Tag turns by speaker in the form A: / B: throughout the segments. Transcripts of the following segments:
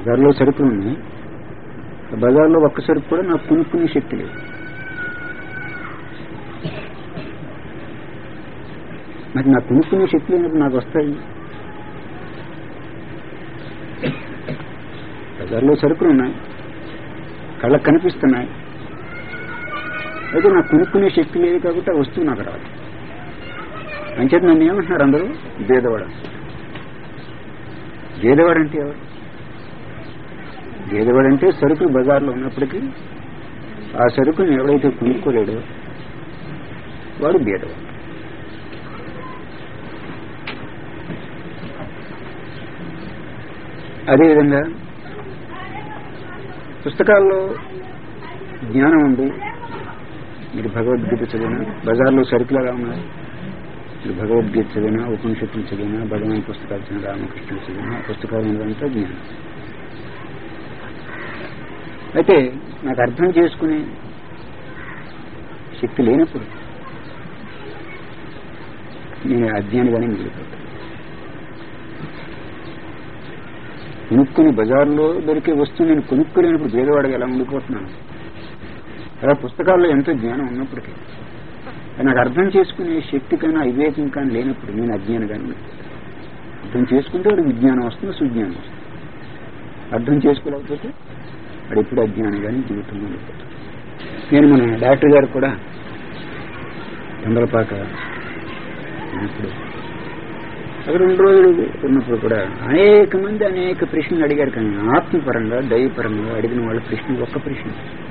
A: బజార్లో సరుకులు ఉన్నాయి ఆ బజార్లో ఒక్క సరుకు కూడా నాకు కొనుక్కునే శక్తి లేదు మరి నాకు కొనుక్కునే శక్తి లేనప్పుడు నాకు వస్తాయి బజార్లో సరుకులు ఉన్నాయి కళ్ళకు కనిపిస్తున్నాయి అయితే నాకు కొనుక్కునే శక్తి లేదు కాబట్టి ఆ వస్తువు నాకు రాదు అంచేత నన్ను ఏమంటున్నారు అందరూ భేదవాడు భేదవాడు అంటే ఎవరు భేదవాడు అంటే సరుకులు బజార్లో ఉన్నప్పటికీ ఆ సరుకుని ఎవడైతే కొనుక్కోలేడో వాడు భేదవాడు అదేవిధంగా పుస్తకాల్లో జ్ఞానం ఉంది మీరు భగవద్గీత చదివినా బజార్లో సరుకులు ఎలా ఉన్నాయి మీరు భగవద్గీత చదివినా ఉపనిషత్తులు చదివినా భగవాన్ పుస్తకాలు చదివిన రామకృష్ణులు చదివినా పుస్తకాలు ఉన్నదంతా జ్ఞానం అయితే నాకు అర్థం చేసుకునే శక్తి లేనప్పుడు నేను అజ్ఞానిగానే మిగిలిపోతాను కొనుక్కుని బజార్లో దొరికే వస్తువు నేను కొనుక్కోలేనప్పుడు పేదవాడిగా ఎలా ఉండిపోతున్నాను అలా పుస్తకాల్లో ఎంతో జ్ఞానం ఉన్నప్పటికీ నాకు అర్థం చేసుకునే శక్తి కన్నా వివేకం కానీ లేనప్పుడు నేను అజ్ఞానిగానే అర్థం చేసుకుంటే వాడు విజ్ఞానం వస్తుంది సుజ్ఞానం వస్తుంది అర్థం చేసుకోలేకపోతే వాడు ఎప్పుడు అజ్ఞానం కానీ జీవితంలో ఉండిపోతాడు నేను మన డాక్టర్ గారు కూడా తొందరపాక ఉన్నప్పుడు అక్కడ రెండు రోజులు ఉన్నప్పుడు కూడా అనేక మంది అనేక ప్రశ్నలు అడిగారు కానీ ఆత్మపరంగా దైవపరంగా అడిగిన వాళ్ళ ప్రశ్న ఒక్క ప్రశ్న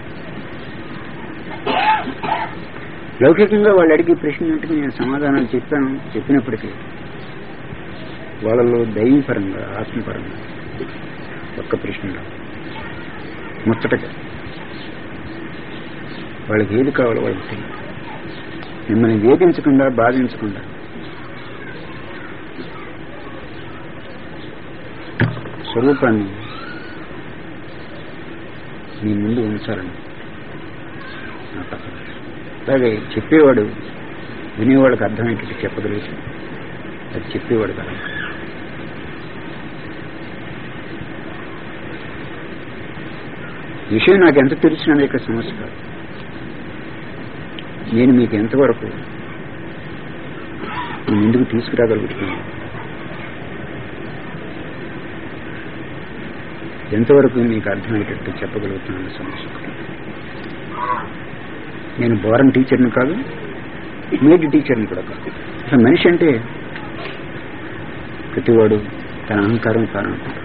A: లౌకికంగా వాళ్ళు అడిగే ప్రశ్న అంటే నేను సమాధానాలు చెప్పాను చెప్పినప్పటికీ వాళ్ళలో దైవపరంగా ఆత్మపరంగా ఒక్క ప్రశ్న ముచ్చటగా వాళ్ళకి ఏది కావాలో వాళ్ళకి తెలియదు మిమ్మల్ని వేధించకుండా బాధించకుండా స్వరూపాన్ని మీ ముందు ఉంచాలని నా తపన అలాగే చెప్పేవాడు వినేవాళ్ళకి అర్థమయ్యేటట్టు చెప్పగలిగితే అది చెప్పేవాడు కదా విషయం నాకు ఎంత తెలిసిన అనేక సమస్య కాదు నేను మీకు ఎంతవరకు మీ ముందుకు తీసుకురాగలుగుతున్నాను ఎంతవరకు మీకు అర్థమయ్యేటట్టు చెప్పగలుగుతున్నాను సమస్య నేను బోరం టీచర్ని కాదు మేడ్ టీచర్ని కూడా కాదు అసలు మనిషి అంటే ప్రతివాడు తన అహంకారం కాననుకుంటాడు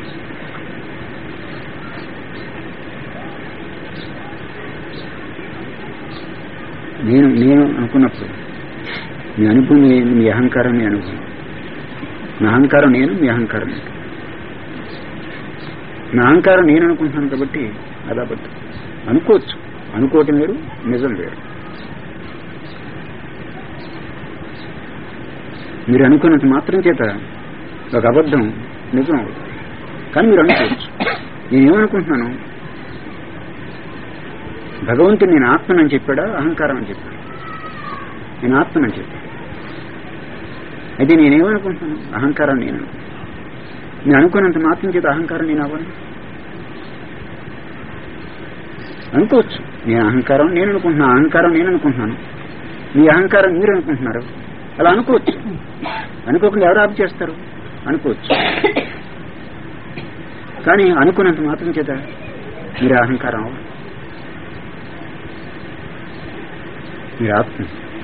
A: నేను నేను అనుకున్నప్పుడు మీ అనుభవం ఏంది మీ అహంకారం మీ అనుభవం నా అహంకారం నేను మీ అహంకారం నేను నా అహంకారం నేను అనుకుంటున్నాను కాబట్టి అది అబద్ధం అనుకోవచ్చు అనుకోవటం వేరు నిజం వేరు మీరు అనుకున్నంత మాత్రం చేత ఒక అబద్ధం నిజం అవ్వదు కానీ మీరు అనుకోవచ్చు నేనేమనుకుంటున్నాను భగవంతుడు నేను ఆత్మనని చెప్పాడా అహంకారం అని చెప్పాడు నేను ఆత్మనని చెప్పాడు అయితే నేనేమనుకుంటున్నాను అహంకారం నేను నేను అనుకున్నంత మాత్రం చేత అహంకారం నేను అవ్వను అనుకోవచ్చు నేను అహంకారం నేను అనుకుంటున్నాను అహంకారం నేను అనుకుంటున్నాను మీ అహంకారం మీరు అనుకుంటున్నారు అలా అనుకోవచ్చు అనుకోకుండా ఎవరు ఆపు చేస్తారు అనుకోవచ్చు కానీ అనుకున్నంత మాత్రం చేత మీరు అహంకారం అవ్వరు మీరు ఆత్మ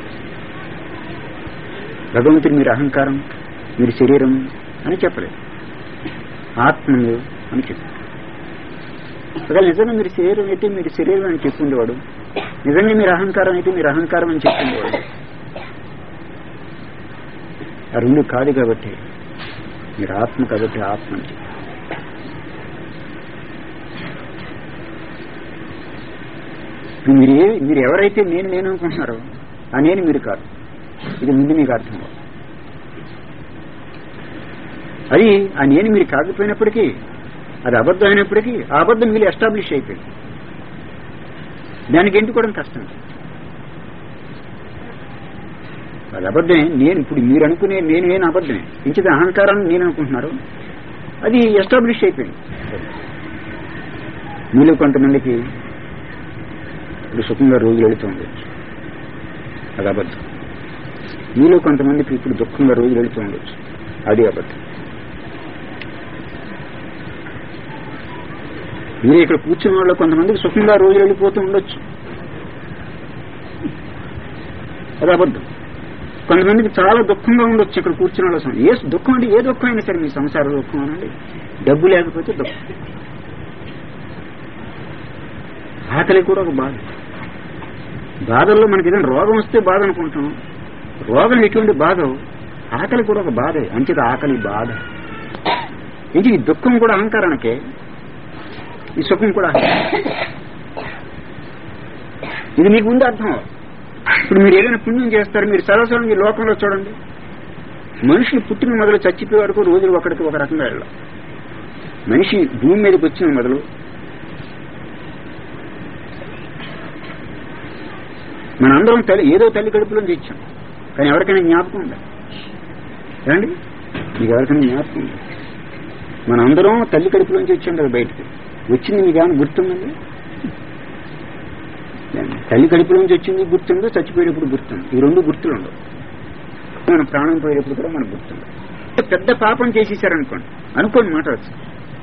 A: భగవంతుడు మీరు అహంకారం మీరు శరీరం అని చెప్పలేదు ఆత్మలు అని చెప్పారు ఒకవేళ నిజంగా మీరు శరీరం అయితే మీరు శరీరం అని చెప్పుండేవాడు నిజంగా మీరు అహంకారం అయితే మీరు అహంకారం అని చెప్పుండేవాడు ఆ రెండు కాదు కాబట్టి మీరు ఆత్మ కాబట్టి ఆత్మ అని చెప్పారు మీరు ఏ మీరు ఎవరైతే నేను నేను అనుకుంటున్నారో ఆ నేను మీరు కాదు ఇది ముందు మీకు అర్థం అవ్వాలి. అది ఆ నేను మీరు కాకపోయినప్పటికీ అది అబద్ధం అయినప్పటికీ ఆ అబద్ధం మీరు ఎస్టాబ్లిష్ అయిపోయింది దానికి ఎంటుకోవడం కష్టం అది అబద్ధమే నేను ఇప్పుడు మీరు అనుకునే నేను నేను అబద్ధమే ఇంచిది అహంకారాన్ని నేను అనుకుంటున్నారు అది ఎస్టాబ్లిష్ అయిపోయింది మీలో కొంతమందికి ఇప్పుడు సుఖంగా రోజులు వెళుతూ ఉండొచ్చు అది అబద్ధం మీలో కొంతమందికి ఇప్పుడు దుఃఖంగా రోజులు వెళుతూ ఉండొచ్చు అది అబద్ధం మీరు ఇక్కడ కూర్చున్న వాళ్ళు కొంతమందికి సుఖంగా రోజులు వెళ్ళిపోతూ ఉండొచ్చు అది అబద్ధం కొంతమందికి చాలా దుఃఖంగా ఉండొచ్చు ఇక్కడ కూర్చున్న వాళ్ళ సం- ఏ దుఃఖం అంటే ఏ దుఃఖం అయినా సరే మీ సంసార దుఃఖం అనండి డబ్బు లేకపోతే దుఃఖం ఆకలి కూడా ఒక బాధ బాధల్లో మనకి ఏదైనా రోగం వస్తే బాధ అనుకుంటాం రోగం ఎటువంటి బాధ ఆకలి కూడా ఒక బాధే అంచేత ఆకలి బాధ ఇది ఈ దుఃఖం కూడా అహంకారానికే ఈ సుఖం కూడా ఇది మీకు ముందు అర్థం అవ్వాలి. ఇప్పుడు మీరు ఏదైనా పుణ్యం చేస్తారు మీరు సర్వసరం ఈ లోకంలో చూడండి మనుషులు పుట్టిన మొదలు చచ్చిపోయే వరకు రోజులు ఒకరికి ఒక రకంగా వెళ్ళాం మనిషి భూమి మీదకి వచ్చిన మొదలు మనందరం తల్లి ఏదో తల్లి కడుపులో తెచ్చాం కానీ ఎవరికైనా జ్ఞాపకం ఉందా ఏమండి మీకు ఎవరికైనా జ్ఞాపకం ఉందా మనందరం తల్లి కడుపులోంచి వచ్చాం కదా బయటికి వచ్చింది మీకు ఏమైనా గుర్తుందండి తల్లి కడుపులోంచి వచ్చింది గుర్తుందో చచ్చిపోయేటప్పుడు గుర్తుంది ఈ రెండు గుర్తులు ఉండవు మన ప్రాణం పోయేటప్పుడు కూడా మనకు గుర్తుంది పెద్ద పాపం చేసేసారనుకోండి అనుకోండి మాట వచ్చి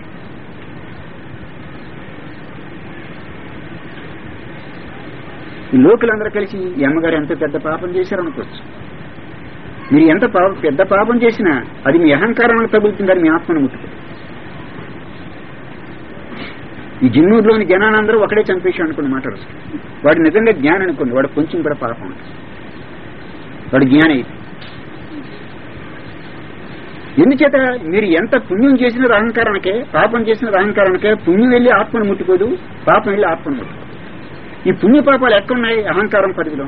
A: ఈ లోకులందరూ కలిసి ఈ అమ్మగారు ఎంత పెద్ద పాపం చేశారనుకోవచ్చు మీరు ఎంత పాప పెద్ద పాపం చేసినా అది మీ అహంకారానికి తగులుతుందని మీ ఆత్మను ముట్టుకోదు ఈ జిన్నూరులోని జనానందరూ ఒకడే చంపేసి అనుకున్న మాట వస్తుంది వాడు నిజంగా జ్ఞానం అనుకోండి వాడు కొంచెం కూడా పాపం ఉంటుంది వాడు జ్ఞాని అయితే ఎందుచేత మీరు ఎంత పుణ్యం చేసినది అహంకారానికే పాపం చేసినది అహంకారానికే పుణ్యం వెళ్ళి ఆత్మను ముట్టుకోదు పాపం వెళ్ళి ఆత్మను ముట్టుకోదు ఈ పుణ్య పాపాలు ఎక్కడున్నాయి అహంకారం పరిధిలో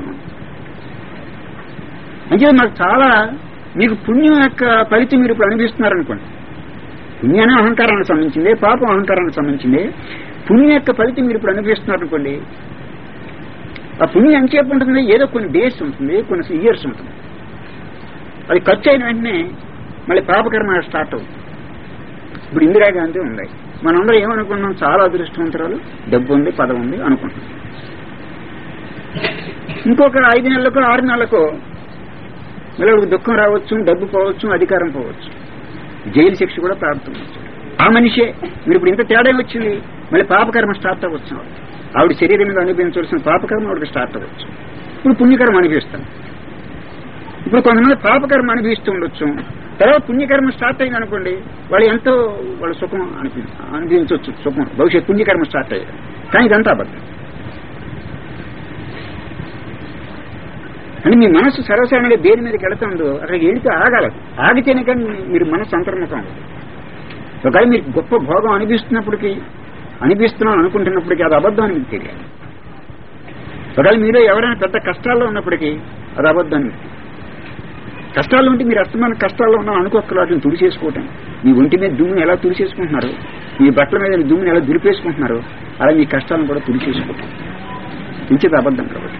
A: అంటే నాకు చాలా మీకు పుణ్యం యొక్క ఫలితం మీరు ఇప్పుడు అనిపిస్తున్నారనుకోండి పుణ్యాన్ని అహంకారానికి సంబంధించింది పాపం అహంకారానికి సంబంధించింది పుణ్యం యొక్క ఫలితం మీరు ఇప్పుడు అనుభవిస్తున్నారనుకోండి ఆ పుణ్యం ఎంతసేపు ఉంటుంది ఏదో కొన్ని డేస్ ఉంటుంది కొన్ని ఇయర్స్ ఉంటుంది అది ఖర్చు అయిన వెంటనే మళ్ళీ పాపకర్మ స్టార్ట్ అవుతుంది ఇప్పుడు ఇందిరాగాంధీ ఉంది మనందరం ఏమనుకున్నాం చాలా అదృష్టవంతరాలు డబ్బు ఉంది పదవి ఉంది అనుకుంటున్నాం ఇంకొక ఐదు నెలలకు ఆరు నెలలకు మళ్ళీ వాడికి దుఃఖం రావచ్చు డబ్బు పోవచ్చు అధికారం పోవచ్చు జైలు శిక్ష కూడా ప్రారంభించవచ్చు ఆ మనిషే మీరు ఇప్పుడు ఇంత తేడా వచ్చింది మళ్ళీ పాపకర్మ స్టార్ట్ అవ్వచ్చు ఆవిడ శరీరం మీద అనుభవించవలసిన పాపకర్మ ఆవిడకి స్టార్ట్ అవ్వచ్చు ఇప్పుడు పుణ్యకర్మ అనుభవిస్తాం ఇప్పుడు కొంతమంది పాపకర్మ అనుభవిస్తూ ఉండొచ్చు తర్వాత పుణ్యకర్మ స్టార్ట్ అయింది అనుకోండి వాళ్ళు ఎంతో వాళ్ళ సుఖం అనిపి అనుభవించవచ్చు సుఖం భవిష్యత్ పుణ్యకర్మ స్టార్ట్ అయ్యారు కానీ ఇదంతా అబద్ధం అంటే మీ మనసు సర్వసాధారణంగా దేని మీదకి వెళుతుందో అక్కడికి వెళితే ఆగాలి ఆగితేనే కానీ మీరు మనసు అంతర్ముఖం అవ్వదు. ఒకవేళ మీరు గొప్ప భోగం అనిపిస్తున్నప్పటికీ అనిపిస్తున్నాం అనుకుంటున్నప్పటికీ అది అబద్ధం అని మీకు తెలియాలి ఒకవేళ మీలో ఎవరైనా పెద్ద కష్టాల్లో ఉన్నప్పటికీ అది అబద్ధం అని మీకు తెలియాలి. కష్టాల్లో ఉంటే మీరు అస్తమైన కష్టాల్లో ఉన్నాం అనుకోక్కలు వాటిని తుడిచేసుకోవటం మీ ఒంటి మీద దుమ్ముని ఎలా తుడిచేసుకుంటున్నారు మీ బట్టల మీద దుమ్ముని ఎలా దులిపేసుకుంటున్నారు అలా మీ కష్టాలను కూడా తుడిచేసుకోవటం ఇంచేది అబద్ధం కాబట్టి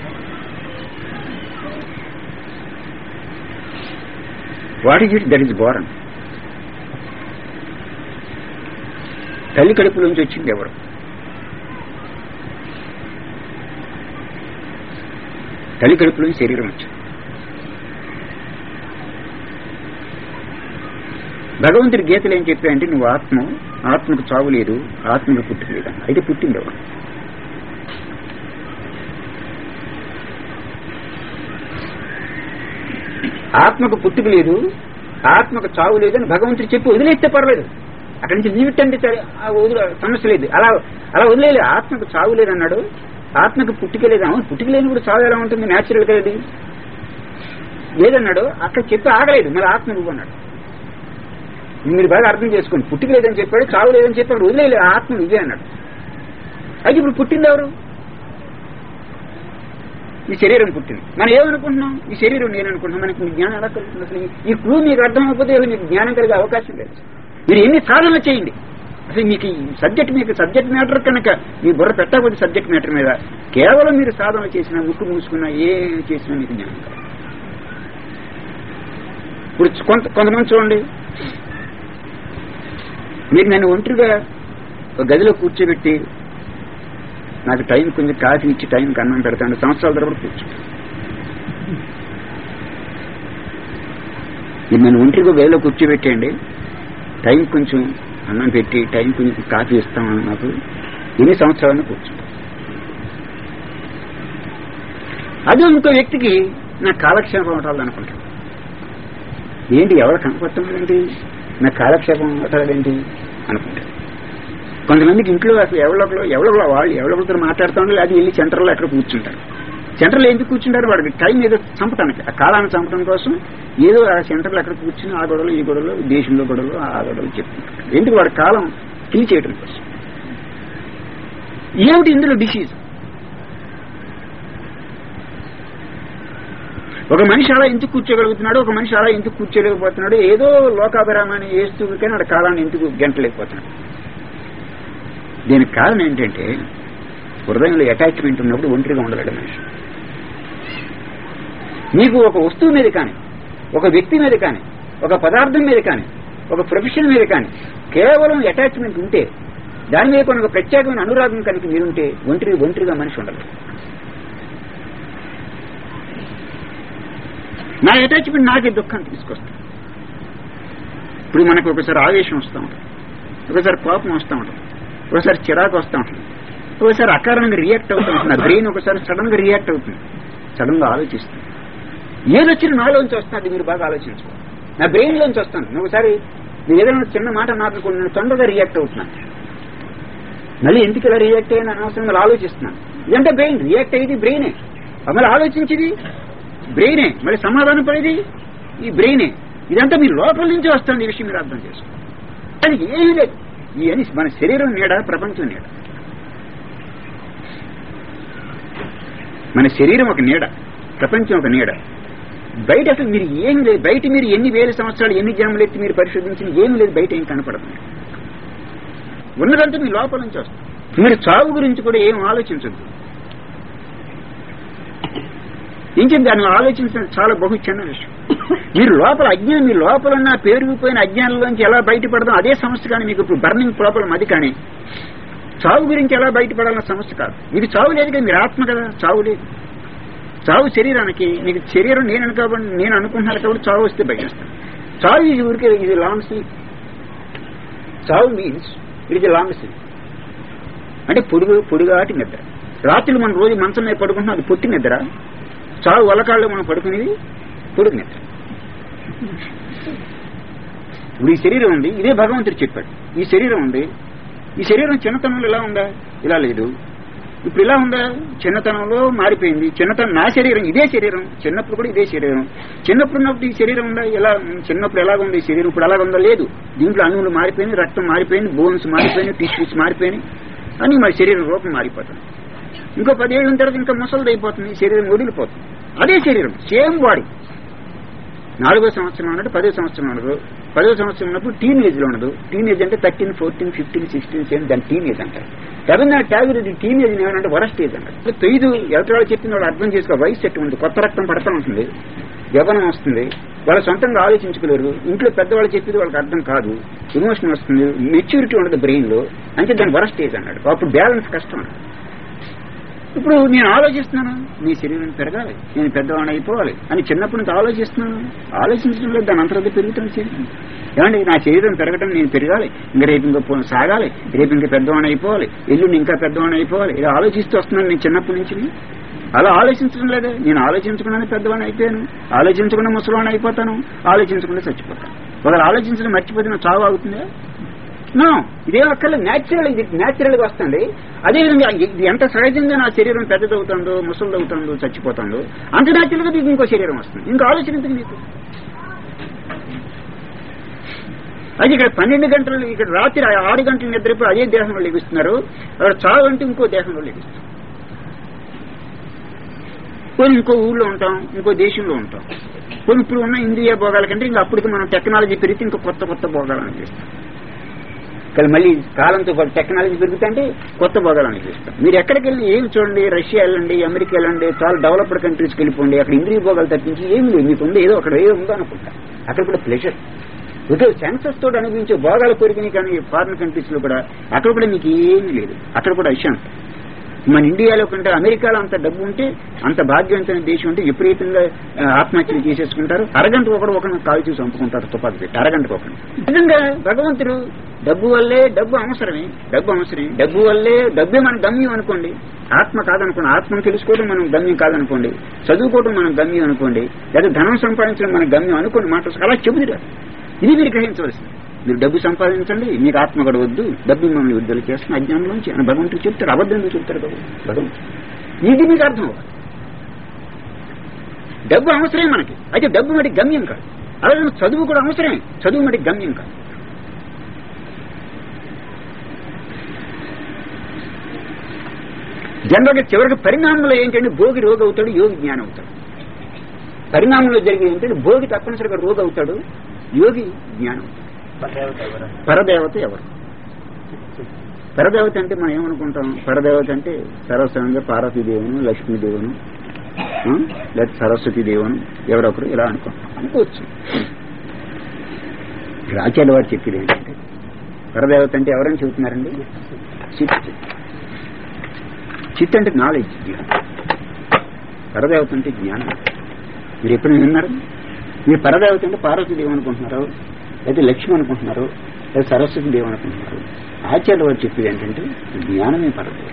A: what is it that is born తల్లి కడుపులోంచి వచ్చింది ఎవరు తల్లి కడుపులోంచి శరీరం వచ్చింది భగవంతుడి గీతలు ఏం చెప్పాయంటే నువ్వు ఆత్మ ఆత్మకు చావు లేదు ఆత్మకు పుట్టుక లేదు అయితే పుట్టింది ఎవరు ఆత్మకు పుట్టుక లేదు ఆత్మకు చావు లేదు అని భగవంతుడు చెప్పి వదిలేస్తే పర్లేదు అక్కడి నుంచి జీవితంటే సరే ఆ వదిలే సమస్య లేదు అలా అలా వదిలేదు ఆత్మకు చావు లేదన్నాడు ఆత్మకు పుట్టుక లేదు అవును పుట్టుక లేని కూడా చావు ఎలా ఉంటుంది న్యాచురల్ గా అది లేదన్నాడు అక్కడ చెప్పి ఆగలేదు మరి ఆత్మ నువ్వు అన్నాడు మీరు బాగా అర్థం చేసుకోండి పుట్టుక లేదని చెప్పాడు చావు లేదని చెప్పాడు వదిలేదు ఆత్మ నువ్వే అన్నాడు అయితే ఇప్పుడు పుట్టింది ఎవరు ఈ శరీరం పుట్టింది మనం ఏమనుకుంటున్నాం ఈ శరీరం నేను అనుకుంటున్నాం మనకి మీ జ్ఞానం ఎలా కలుగుతుంది అసలు ఈ- ఈ క్లూ మీకు అర్థమైపోతే అసలు మీకు జ్ఞానం కలిగే అవకాశం లేదు మీరు ఎన్ని సాధన చేయండి అసలు మీకు ఈ సబ్జెక్ట్ మీకు సబ్జెక్ట్ మ్యాటర్ కనుక మీ బుర్ర పెట్టకపోతే సబ్జెక్ట్ మ్యాటర్ మీద కేవలం మీరు సాధన చేసినా ముక్కు మూసుకున్నా ఏం చేసినా మీకు జ్ఞానం కలగదు. ఇప్పుడు కొంత కొంతమంది చూడండి మీరు నన్ను ఒంటరిగా ఒక గదిలో కూర్చోబెట్టి నాకు టైం కొంచెం కాఫీ ఇచ్చి టైంకి అన్నం పెడతాను సంవత్సరాల తరబడి కూర్చుంటాను మీరు నన్ను ఒంటరిగా గదిలో కూర్చోబెట్టండి టైం కొంచెం అన్నం పెట్టి టైం కొంచెం కాఫీ ఇస్తామని నాకు ఎన్ని సంవత్సరాలను కూర్చుంటాను అదే ఇంకో వ్యక్తికి నా కాలక్షేపం అవటాలు అనుకుంటాను ఏంటి ఎవరు కనపడుతున్నాడండి నా కాలక్షేపం అవటాలేంటి అనుకుంటాడు కొంతమందికి ఇంట్లో అసలు ఎవరిలో ఎవరో వాళ్ళు ఎవరితో మాట్లాడుతూ ఉండాలి అది వెళ్ళి సెంటర్లో ఎక్కడ కూర్చుంటారు సెంటర్లో ఎందుకు కూర్చుంటారు వాడికి టైం ఏదో చంపటానికి ఆ కాలాన్ని చంపడం కోసం ఏదో ఆ సెంటర్లో ఎక్కడ కూర్చుని ఆ గొడవలు ఈ గొడవలు దేశంలో గొడవలు ఆ గొడవలు చెప్తుంటారు ఎందుకు వాడి కాలం కిల్ చేయడం కోసం ఏమిటి ఇందులో డిసీజ్ ఒక మనిషి అలా ఎందుకు కూర్చోగలుగుతున్నాడు ఒక మనిషి అలా ఎందుకు కూర్చోలేకపోతున్నాడు ఏదో లోకాభిరామాన్ని వేస్తూ కానీ వాడి కాలాన్ని ఎందుకు గంటలేకపోతున్నాడు దీనికి కారణం ఏంటంటే హృదయంలో అటాచ్మెంట్ ఉన్నప్పుడు ఒంటరిగా ఉండలేడు మనిషి నీకు ఒక వస్తువు మీద కానీ ఒక వ్యక్తి మీద కానీ ఒక పదార్థం మీద కానీ ఒక ప్రొఫెషన్ మీద కానీ కేవలం అటాచ్మెంట్ ఉంటే దాని మీద కొన్ని ఒక ప్రత్యేకమైన అనురాగం కనుక మీరుంటే ఒంటరి ఒంటరిగా మనిషి ఉండదు నా అటాచ్మెంట్ నాకే దుఃఖాన్ని తీసుకొస్తాను ఇప్పుడు మనకు ఒకసారి ఆవేశం వస్తూ ఉంటుంది ఒకసారి కోపం వస్తూ ఉంటుంది ఒకసారి చిరాకు వస్తూ ఉంటుంది ఒకసారి అకారణంగా రియాక్ట్ అవుతూ ఉంటుంది నా బ్రెయిన్ ఒకసారి సడన్ గా రియాక్ట్ అవుతుంది సడన్ గా ఆలోచిస్తుంది ఏదొచ్చిన నాలోంచి వస్తుంది మీరు బాగా ఆలోచించుకో నా బ్రెయిన్ లోంచి వస్తాను ఒకసారి మీరు ఏదైనా చిన్న మాట నాకు నేను తొందరగా రియాక్ట్ అవుతున్నాను మళ్ళీ ఎందుకు ఇలా రియాక్ట్ అయ్యాను అనవసరం మళ్ళీ ఆలోచిస్తున్నాను ఇదంటే బ్రెయిన్ రియాక్ట్ అయ్యేది బ్రెయినే మళ్ళీ ఆలోచించేది బ్రెయినే మళ్ళీ సమాధానం పడేది ఈ బ్రెయినే ఇదంతా మీ లోపల నుంచి వస్తుంది ఈ విషయం మీరు అర్థం చేసుకో దానికి ఏమీ లేదు ఈ అని మన శరీరం నీడ ప్రపంచం నీడ మన శరీరం ఒక నీడ ప్రపంచం ఒక నీడ బయట అసలు మీరు ఏం లేదు బయట మీరు ఎన్ని వేల సంవత్సరాలు ఎన్ని జన్మలు ఎత్తి మీరు పరిశోధించిన ఏం లేదు బయట ఏం కనపడదు ఉన్నదంతా మీ లోపల నుంచి వస్తుంది మీరు చావు గురించి కూడా ఏం ఆలోచించద్దు ఇంకేం దాన్ని ఆలోచించడం చాలా బహు చిన్న విషయం మీరు లోపల అజ్ఞానం మీ లోపల ఉన్న పేరుకుపోయిన అజ్ఞానంలోంచి ఎలా బయటపడదాం అదే సమస్య కానీ మీకు ఇప్పుడు బర్నింగ్ ప్రాబ్లం అది కానీ చావు గురించి ఎలా బయటపడాలన్న సమస్య కాదు మీకు చావు లేదు కదా మీరు ఆత్మ కదా చావు లేదు చావు శరీరానికి మీకు శరీరం నేను అనుకోబడి నేను అనుకుంటున్నాను కాబట్టి చావు వస్తే బయట వస్తాను చావు ఇది ఊరికే ఇది లాంగ్ స్లీప్ చావు means it is long sleep అంటే పొడుగు పొడుగాటి నిద్ర రాత్రులు మనం రోజు మంచం మీద పడుకుంటున్నాం అది పొట్టి నిద్ర చావు వలకాళ్ళు మనం పడుకునేది పొడుగు నిద్ర ఇప్పుడు ఈ శరీరం ఉంది ఇదే భగవంతుడు చెప్పాడు ఈ శరీరం ఉంది ఈ శరీరం చిన్నతనంలో ఇలా ఉందా ఇలా లేదు ఇప్పుడు ఇలా ఉందా చిన్నతనంలో మారిపోయింది చిన్నతనం నా శరీరం ఇదే శరీరం చిన్నప్పుడు కూడా ఇదే శరీరం చిన్నప్పుడు ఉన్నప్పుడు ఈ శరీరం ఉందా ఎలా చిన్నప్పుడు ఎలాగ ఉంది ఈ శరీరం ఇప్పుడు అలాగ ఉందా లేదు దీంట్లో అణువులు మారిపోయింది రక్తం మారిపోయింది బోన్స్ మారిపోయింది టిష్యూస్ మారిపోయినాయి అని మన శరీరం రూపం మారిపోతుంది ఇంకో పదేళ్ళ తర్వాత ఇంకా ముసలిది అయిపోతుంది ఈ శరీరం వదిలిపోతుంది అదే శరీరం సేమ్ బాడీ నాలుగో సంవత్సరం ఉన్నట్టు పదో సంవత్సరం ఉండదు పదో సంవత్సరం ఉన్నప్పుడు టీన్ ఏజ్ లో ఉండదు టీన్ ఏజ్ అంటే thirteen fourteen fifteen sixteen seven దాని టీన్ ఏజ్ అంటారు రవీంద్రనాథ్ ఠాగూర్ ఇది టీన్ ఏజ్ ఏమంటే వరస్ట్ ఏజ్ అంటారు తొయ్యదు ఎవరి చెప్పింది వాళ్ళు అర్థం చేసుకో వయసు సెట్ ఉంది కొత్త రక్తం పడతా ఉంటుంది యవనం వస్తుంది వాళ్ళు సొంతంగా ఆలోచించుకోలేరు ఇంట్లో పెద్దవాళ్ళు చెప్పేది వాళ్ళకి అర్థం కాదు ఎమోషన్ వస్తుంది మెచ్యూరిటీ ఉండదు బ్రెయిన్ లో అంటే దాని వరస్ట్ ఏజ్ అన్నాడు అప్పుడు బ్యాలెన్స్ కష్టం అన్నాడు ఇప్పుడు నేను ఆలోచిస్తున్నాను నీ శరీరం పెరగాలి నేను పెద్దవాడిని అయిపోవాలి అని చిన్నప్పటి నుంచి ఆలోచిస్తున్నాను ఆలోచించడం లేదు దాని అంతర్గత పెరుగుతుంది శరీరం ఏమండి నా శరీరం పెరగడం నేను పెరగాలి ఇంకా రేపు ఇంకా పో- సాగాలి రేపు ఇంకా పెద్దవాడిని అయిపోవాలి ఎల్లుండి ఇంకా పెద్దవాడిని అయిపోవాలి ఇలా ఆలోచిస్తూ వస్తున్నాను నేను చిన్నప్పటి నుంచి అలా ఆలోచించడం లేదే నేను ఆలోచించకుండానే పెద్దవాడిని అయిపోయాను ఆలోచించకుండా ముసలివాడిని అయిపోతాను ఆలోచించకుండా చచ్చిపోతాను ఒకరు ఆలోచించడం మర్చిపోతే నా చావు ఆగుతుందా నో ఇదే ఒక్కళ్ళు న్యాచురల్ ఇది న్యాచురల్ గా వస్తుంది అదేవిధంగా ఇది ఎంత సహజంగా నా శరీరం పెద్దదవుతుందో ముసలిదవుతుందో చచ్చిపోతుందో అంత న్యాచురల్ గా దీనికి ఇంకో శరీరం వస్తుంది ఇంకా ఆలోచన మీకు అది ఇక్కడ పన్నెండు గంటలు ఇక్కడ రాత్రి ఆరు గంటలు నిద్రపోయి అదే దేహంలో లెగిస్తున్నారు అక్కడ చావు అంటే ఇంకో దేహంలో లెగిస్తారు కొన్ని ఇంకో ఊళ్ళో ఉంటాం ఇంకో దేశంలో ఉంటాం కొన్ని ఇప్పుడు ఉన్న ఇంద్రియ భోగాల కంటే ఇంకా అప్పటికి మనం టెక్నాలజీ పెరిగితే ఇంకా కొత్త కొత్త భోగాలు అనిపిస్తాం కానీ మళ్ళీ కాలంతో పాటు టెక్నాలజీ పెరుగుతుంటే కొత్త భోగాలు అనిపిస్తాం మీరు ఎక్కడికి వెళ్ళి ఏమి చూడండి రష్యా వెళ్ళండి అమెరికా వెళ్ళండి చాలా డెవలప్డ్ కంట్రీస్కి వెళ్ళిపోండి అక్కడ ఇంద్రియ భోగాలు తప్పించి ఏమి లేదు మీకు ఉంది ఏదో అక్కడ ఏదో ఉందో అనుకుంటా అక్కడ కూడా ప్లెజర్ ఒకే సెన్సస్ తోటి అనుభవించే భోగాల కోరికని కానీ ఫారిన్ కంట్రీస్ లో కూడా అక్కడ కూడా మీకు ఏమీ లేదు అక్కడ కూడా అశాంతి మన ఇండియాలో కంటే అమెరికాలో అంత డబ్బు ఉంటే అంత భాగ్యవంతమైన దేశం ఉంటే విపరీతంగా ఆ, ఆత్మహత్యలు చేసేసుకుంటారు అరగంట ఒకడు ఒకరిని కాల్ చేసి చంపుకుంటారు తుపాకు పెట్టి అరగంటకు ఒకరు నిజంగా భగవంతుడు డబ్బు వల్లే డబ్బు అవసరమే డబ్బు అవసరమే డబ్బు వల్లే డబ్బే మన గమ్యం అనుకోండి ఆత్మ కాదనుకోండి ఆత్మను తెలుసుకోవడం మనం గమ్యం కాదనుకోండి చదువుకోవడం మనం గమ్యం అనుకోండి లేదా ధనం సంపాదించడం మన గమ్యం అనుకోండి మాట అలా చెబుతురా ఇది మీరు గ్రహించవలసింది మీరు డబ్బు సంపాదించండి మీకు ఆత్మ కూడా వద్దు డబ్బు మిమ్మల్ని విడుదల చేస్తున్న అజ్ఞానంలోంచి అని భగవంతుడు చెప్తారు అబద్ధం ఎందుకు చెప్తారు కదా భగవంతుడు ఇది మీకు అర్థం అవ్వాలి డబ్బు అవసరమే మనకి అయితే డబ్బు మడి గమ్యం కాదు అలాగే చదువు కూడా అవసరమే చదువు మడి గమ్యం కాదు జనరల్గా చివరికి పరిణామంలో ఏంటంటే భోగి రోగి అవుతాడు యోగి జ్ఞానం అవుతాడు పరిణామంలో జరిగేది ఏంటంటే భోగి తప్పనిసరిగా రోగి అవుతాడు యోగి జ్ఞానం అవుతాడు పరదేవత ఎవరు పరదేవత అంటే మనం ఏమనుకుంటాం పరదేవత అంటే సరస్వతంగా పార్వతీదేవును లక్ష్మీదేవును ఆ, లేదా సరస్వతి దేవును ఎవరొకరు ఇలా అనుకుంటాం అనుకోవచ్చు ఇక్కడ ఆచార్య వారు చెప్పేది ఏంటంటే పరదేవత అంటే ఎవరని చెబుతున్నారండి చిత్ చిత్ అంటే నాలెడ్జ్ పరదేవత అంటే జ్ఞానం మీరు ఎప్పుడు విన్నారు మీరు పరదేవత అంటే పార్వతీదేవి అనుకుంటున్నారు లేదా లక్ష్మి అనుకుంటున్నారు లేదా సరస్వతి దేవి అనుకుంటున్నారు ఆచార్య వారు చెప్పేది ఏంటంటే జ్ఞానమే పరదేవత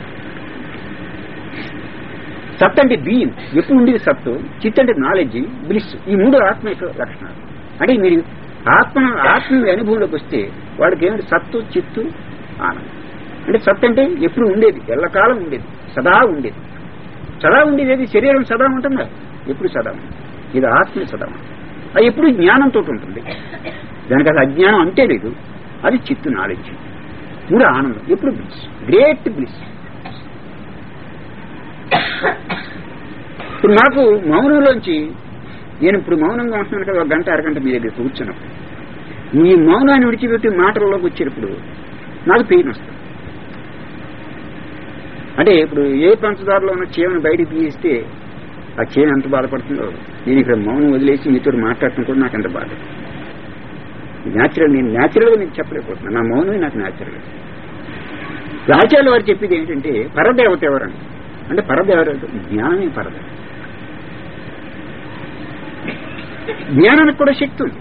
A: సత్ అంటే బీయింగ్ ఎప్పుడు ఉండేది సత్తు చిత్ అంటే నాలెడ్జ్ బ్లిస్ ఈ మూడు ఆత్మ యొక్క లక్షణాలు అంటే మీరు ఆత్మ ఆత్మ అనుభవంలోకి వస్తే వాడికి ఏమిటి సత్తు చిత్తు ఆనందం అంటే సత్ అంటే ఎప్పుడు ఉండేది ఎల్లకాలం ఉండేది సదా ఉండేది సదా ఉండేది ఏది శరీరం సదా ఉంటుందా ఎప్పుడు సదా ఉంటుంది ఇది ఆత్మ సదా ఉంటుంది అది ఎప్పుడు జ్ఞానంతో ఉంటుంది దానికి అది అజ్ఞానం అంటే లేదు అది చిత్తు నాలెడ్జ్ మూడు ఆనందం ఎప్పుడు బ్లిస్ గ్రేట్ బ్లిస్ ఇప్పుడు నాకు మౌనంలోంచి నేను ఇప్పుడు మౌనంగా ఉంటున్నాను కదా ఒక గంట అరగంట మీ దగ్గర కూర్చున్నప్పుడు ఈ మౌనాన్ని విడిచిపెట్టి మాటల్లోకి వచ్చేటప్పుడు నాకు పెయిన్ వస్తుంది అంటే ఇప్పుడు ఏ పంచదారలో ఉన్న చీమను బయటికి తీస్తే ఆ చీమ ఎంత బాధపడుతుందో నేను ఇక్కడ మౌనం వదిలేసి మీతో మాట్లాడటం కూడా నాకు ఎంత బాధ న్యాచురల్ నేను న్యాచురల్గా మీకు చెప్పలేకపోతున్నాను నా మౌనమే నాకు న్యాచురల్ ఆచార్యుల వారు చెప్పేది ఏంటంటే పరదేవత ఎవరండి అంటే పరదేవత జ్ఞానమే పరదేవత జ్ఞానానికి కూడా శక్తి ఉంది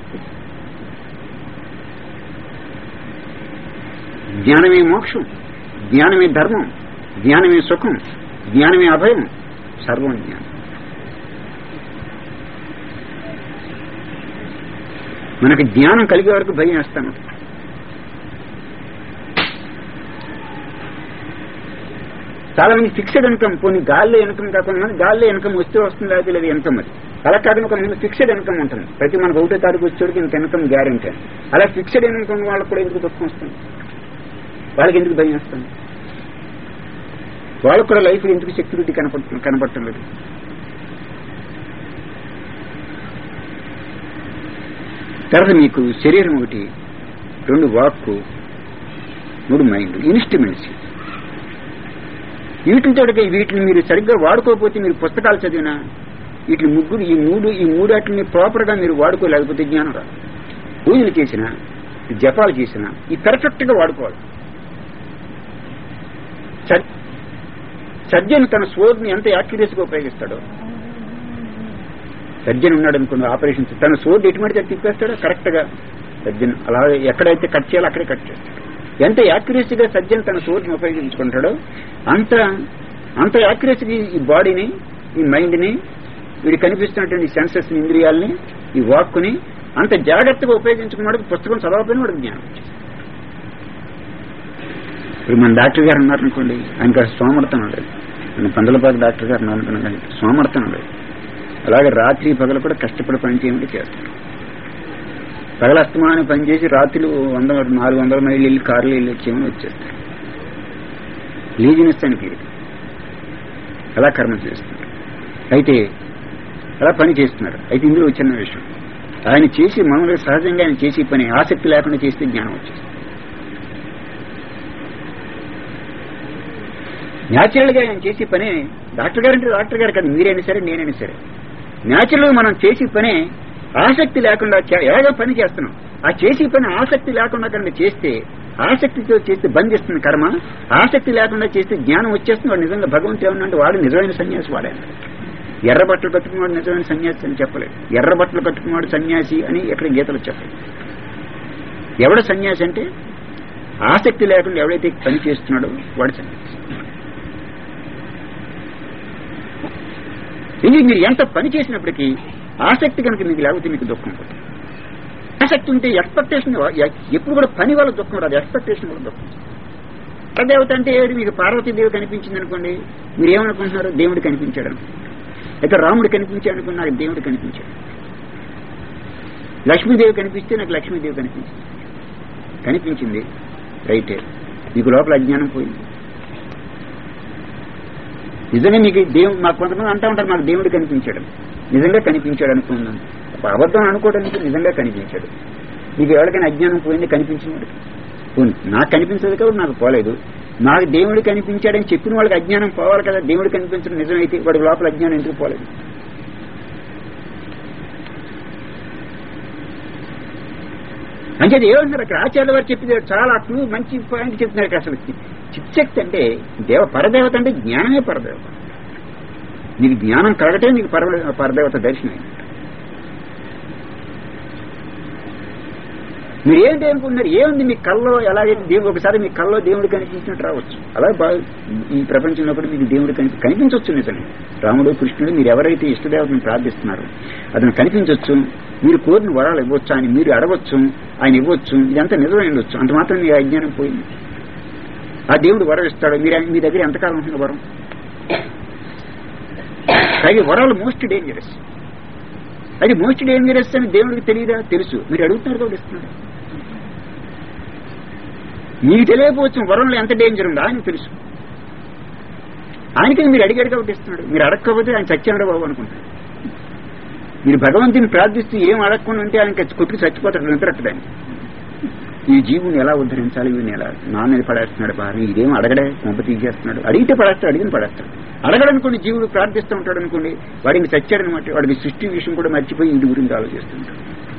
A: జ్ఞానమే మోక్షం జ్ఞానమే ధర్మం జ్ఞానమే సుఖం జ్ఞానమే అభయం సర్వం జ్ఞానం మనకి జ్ఞానం కలిగే వరకు భయం వేస్తాను చాలా మంది ఫిక్స్డ్ ఇన్కమ్ పోనీ గాల్లో ఇన్కమ్ కాకుండా గాల్లో ఇన్కమ్ వస్తే వస్తుంది లేకపోతే లేదు ఇన్కమ్ అది అలా కాకుండా ఒక ముందు ఫిక్స్డ్ ఇన్కమ్ ఉంటుంది ప్రతి మనకు ఒకటో తారీఖు వచ్చేటికి ఇంత ఇన్కమ్ గ్యారెంటీ అలా ఫిక్స్డ్ ఇన్కమ్ వాళ్ళకి కూడా ఎందుకు దుఃఖం వస్తుంది వాళ్ళకి ఎందుకు భయం వస్తుంది వాళ్ళకు కూడా లైఫ్ ఎందుకు సెక్యూరిటీ కనపడ కనపడటం లేదు తర్వాత మీకు శరీరం ఒకటి రెండు వాక్కు మూడు మైండ్ ఇన్స్ట్రుమెంట్స్ వీటితో వీటిని మీరు సరిగ్గా వాడుకోకపోతే మీరు పుస్తకాలు చదివినా వీటి ముగ్గురు ఈ మూడు ఈ మూడాటిని ప్రాపర్ గా మీరు వాడుకోలేకపోతే జ్ఞానం రాదు పూజలు చేసినా జపాలు చేసినా ఈ పెర్ఫెక్ట్ గా వాడుకోవాలి సర్జన్ తన సోర్ని ఎంత యాక్యురేస్ గా ఉపయోగిస్తాడో సర్జన్ ఉన్నాడు అనుకున్న ఆపరేషన్ తన సోర్డు ఎటువంటి తిప్పేస్తాడో కరెక్ట్ గా సర్జన్ అలా ఎక్కడైతే కట్ చేయాలో అక్కడే కట్ చేస్తాడు ఎంత యాక్యురేసీగా సర్జన్ తన సోర్ని ఉపయోగించుకుంటాడో అంత అంత యాక్యురేసీ ఈ బాడీని ఈ మైండ్ ని వీడి కనిపిస్తున్నటువంటి సెన్సెస్ ఇంద్రియాలని ఈ వాక్కుని అంత జాగ్రత్తగా ఉపయోగించుకున్నాడు పుస్తకం చదవకపోయినా వాడికి జ్ఞానం ఇప్పుడు మన డాక్టర్ గారు ఉన్నారనుకోండి ఆయనకి సోమర్థం ఉండదు మన పందలపాటి డాక్టర్ గారు ఉన్నారనుకున్నాను సోమర్థం ఉండదు అలాగే రాత్రి పగలు కూడా కష్టపడి పని చేయమని చేస్తారు పగల అస్తమానం పనిచేసి రాత్రులు వంద నాలుగు వందల మైళ్ళు వెళ్ళి కార్లు వెళ్ళి వచ్చేమని వచ్చేస్తారు లీజినెస్ అని పేరు అలా కర్మ చేస్తున్నారు అయితే అలా పని చేస్తున్నారు అయితే ఇందులో చిన్న విషయం ఆయన చేసి మామూలుగా సహజంగా ఆయన చేసే పని ఆసక్తి లేకుండా చేస్తే జ్ఞానం వచ్చేస్తుంది న్యాచురల్ గా ఆయన చేసే పనే డాక్టర్ గారు అంటే డాక్టర్ గారు కాదు మీరైనా సరే నేనైనా సరే న్యాచురల్ గా మనం చేసే పనే ఆసక్తి లేకుండా ఏదో పని చేస్తున్నాం ఆ చేసి పని ఆసక్తి లేకుండా కనుక చేస్తే ఆసక్తితో చేస్తే బంధిస్తుంది కర్మ ఆసక్తి లేకుండా చేస్తే జ్ఞానం వచ్చేస్తుంది వాడు నిజంగా భగవంతుడు ఏమన్నా వాడు నిజమైన సన్యాసి వాడే ఎర్ర బట్టలు కట్టుకున్నవాడు నిజమైన సన్యాసి అని చెప్పలేదు ఎర్ర బట్టలు కట్టుకున్నవాడు సన్యాసి అని ఎక్కడ గీతలు చెప్పలేదు ఎవడ సన్యాసి అంటే ఆసక్తి లేకుండా ఎవడైతే పని చేస్తున్నాడో వాడు సన్యాసి ఇది మీరు ఎంత పని చేసినప్పటికీ ఆసక్తి కనుక మీకు లేకపోతే మీకు దుఃఖం ఉంటుంది ఆసక్తి ఉంటే ఎక్స్పెక్టేషన్ ఎప్పుడు కూడా పని వల్ల దుఃఖం రాదు ఎక్స్పెక్టేషన్ వల్ల దుఃఖం దేవత అంటే ఏడు మీకు పార్వతీదేవి కనిపించింది అనుకోండి మీరు ఏమనుకుంటున్నారు దేవుడు కనిపించాడు అనుకుంటున్నారు అయితే రాముడు కనిపించాడు అనుకుని నాకు దేవుడు కనిపించాడు లక్ష్మీదేవి కనిపిస్తే నాకు లక్ష్మీదేవి కనిపించింది కనిపించింది రైటే మీకు లోపల అజ్ఞానం పోయింది నిజంగా మీకు దేవుడు మాకు కొంతమంది అంటా ఉంటారు మాకు దేవుడు కనిపించాడు నిజంగా కనిపించాడు అనుకున్నాను అబద్ధం అనుకోవడానికి నిజంగా కనిపించాడు మీకు ఎవరికైనా అజ్ఞానం పోయింది కనిపించిన పోనీ నాకు కనిపించదు కాబట్టి నాకు పోలేదు నాకు దేవుడు కనిపించాడని చెప్పిన వాళ్ళకి అజ్ఞానం పోవాలి కదా దేవుడు కనిపించడం నిజమైతే వాడి లోపల అజ్ఞానం ఎందుకు పోలేదు అంచేది ఏమన్నారు అక్కడ ఆచార్య వారు చెప్పింది చాలా క్లూ మంచి పాయింట్ చెప్తున్నారు ఇక్కడ అసలు చిత్శక్తి అంటే దేవ పరదేవత అంటే జ్ఞానమే పరదేవత నీకు జ్ఞానం కలగటే నీకు పర పరదేవత దర్శనం మీరు ఏంటి అనుకుంటున్నారు ఏముంది మీ కల్లో ఎలాగైతే దేవుడు ఒకసారి మీ కల్లో దేవుడు కనిపించినట్టు రావచ్చు అలా ఈ ప్రపంచంలో కూడా మీకు దేవుడు కనిపి కనిపించవచ్చు నిజమే రాముడు కృష్ణుడు మీరు ఎవరైతే ఇష్టదేవతను ప్రార్థిస్తున్నారో అతను కనిపించవచ్చు మీరు కోరిన వరాలు ఇవ్వచ్చు ఆయన మీరు అడగచ్చు ఆయన ఇవ్వచ్చు ఇదంతా నిజమే ఉండొచ్చు అంత మాత్రం మీ అజ్ఞానం పోయింది ఆ దేవుడు వరం ఇస్తాడు మీరు మీ దగ్గర ఎంతకాలం ఉంటుంది వరం అలాగే వరాలు మోస్ట్ డేంజరస్ అది మోస్ట్ డేంజరస్ అని దేవుడికి తెలియదా తెలుసు మీరు అడుగుతున్నారు కాబట్టి ఇస్తున్నాడు మీకు తెలియకపోవచ్చు వరంలో ఎంత డేంజర్ ఉందో ఆయన తెలుసు ఆయనకి మీరు అడిగాడు కాబట్టి ఇస్తున్నాడు మీరు అడగకపోతే ఆయన చచ్చాడు బాబు అనుకుంటారు మీరు భగవంతుని ప్రార్థిస్తూ ఏం అడగకుండా ఉంటే ఆయన కొట్టుకు చచ్చిపోతాడు నిద్రట్టడానికి ఈ జీవుని ఎలా ఉద్ధరించాలి వీడిని ఎలా నా మీద పడేస్తున్నాడు భార్య ఇదేం అడగడే కొంప తీసేస్తున్నాడు అడిగితే పడేస్తాడు అడిగిన పడేస్తాడు అడగడనుకోండి జీవుడు ప్రార్థిస్తూ ఉంటాడు అనుకోండి వాడికి చచ్చాడనమాట వాడికి సృష్టి విషయం కూడా మర్చిపోయి ఇంటి గురించి ఆలోచిస్తుంటాడు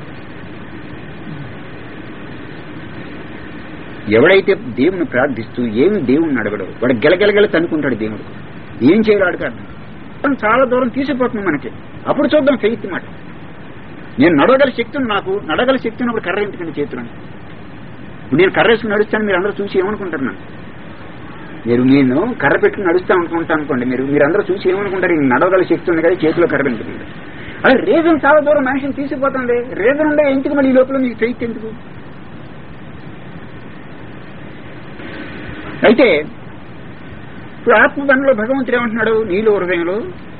A: ఎవడైతే దేవుని ప్రార్థిస్తూ ఏమి దేవుణ్ణి అడగడు వాడు గెలగెలగెల తనుకుంటాడు దేవుడు ఏం చేయరాడు కాదు చాలా దూరం తీసిపోతుంది మనకి అప్పుడు చూద్దాం ఫెయిత్ మాట నేను నడవగల శక్తి ఉంది నాకు నడగల శక్తి ఉన్నప్పుడు కర్ర ఎందుకండి చేతున్నాను నేను కర్ర వేసుకుని నడుస్తాను మీరు అందరూ చూసి ఏమనుకుంటారు నన్ను మీరు నేను కర్ర పెట్టుకుని నడుస్తా అనుకుంటా అనుకోండి మీరు మీరు అందరూ చూసి ఏమనుకుంటారు నడవగల శక్తి ఉంది కదా చేతిలో కర్ర పెట్టుకుంది అదే రీజన్ చాలా దూరం మనిషిని తీసిపోతుంది రీజన్ ఉండే ఎందుకు మళ్ళీ ఈ లోపల మీకు ఫెయిత్ ఎందుకు అయితే ఇప్పుడు ఆత్మబంధంలో భగవంతుడు ఏమంటున్నాడు నీలో హృదయంలో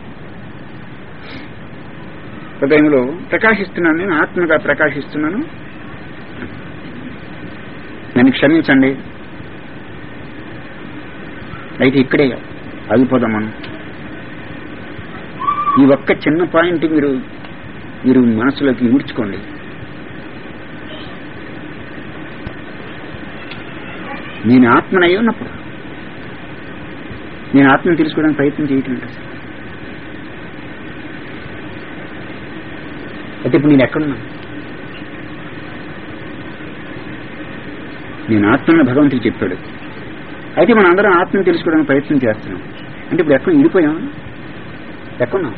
A: హృదయంలో ప్రకాశిస్తున్నాను నేను ఆత్మగా ప్రకాశిస్తున్నాను నన్ను క్షమించండి అయితే ఇక్కడే ఆగిపోదాం మనం ఈ ఒక్క చిన్న పాయింట్ మీరు మీరు మనసులోకి ఊడ్చుకోండి నేను ఆత్మనై ఉన్నప్పుడు నేను ఆత్మను తెలుసుకోవడానికి ప్రయత్నం చేయటం లేదు అయితే ఇప్పుడు నేను ఎక్కడున్నా నేను ఆత్మని భగవంతుడు చెప్పాడు అయితే మనం అందరం ఆత్మను తెలుసుకోవడానికి ప్రయత్నం చేస్తున్నాం అంటే ఇప్పుడు ఎక్కడ ఇడిపోయాం ఎక్కడున్నాం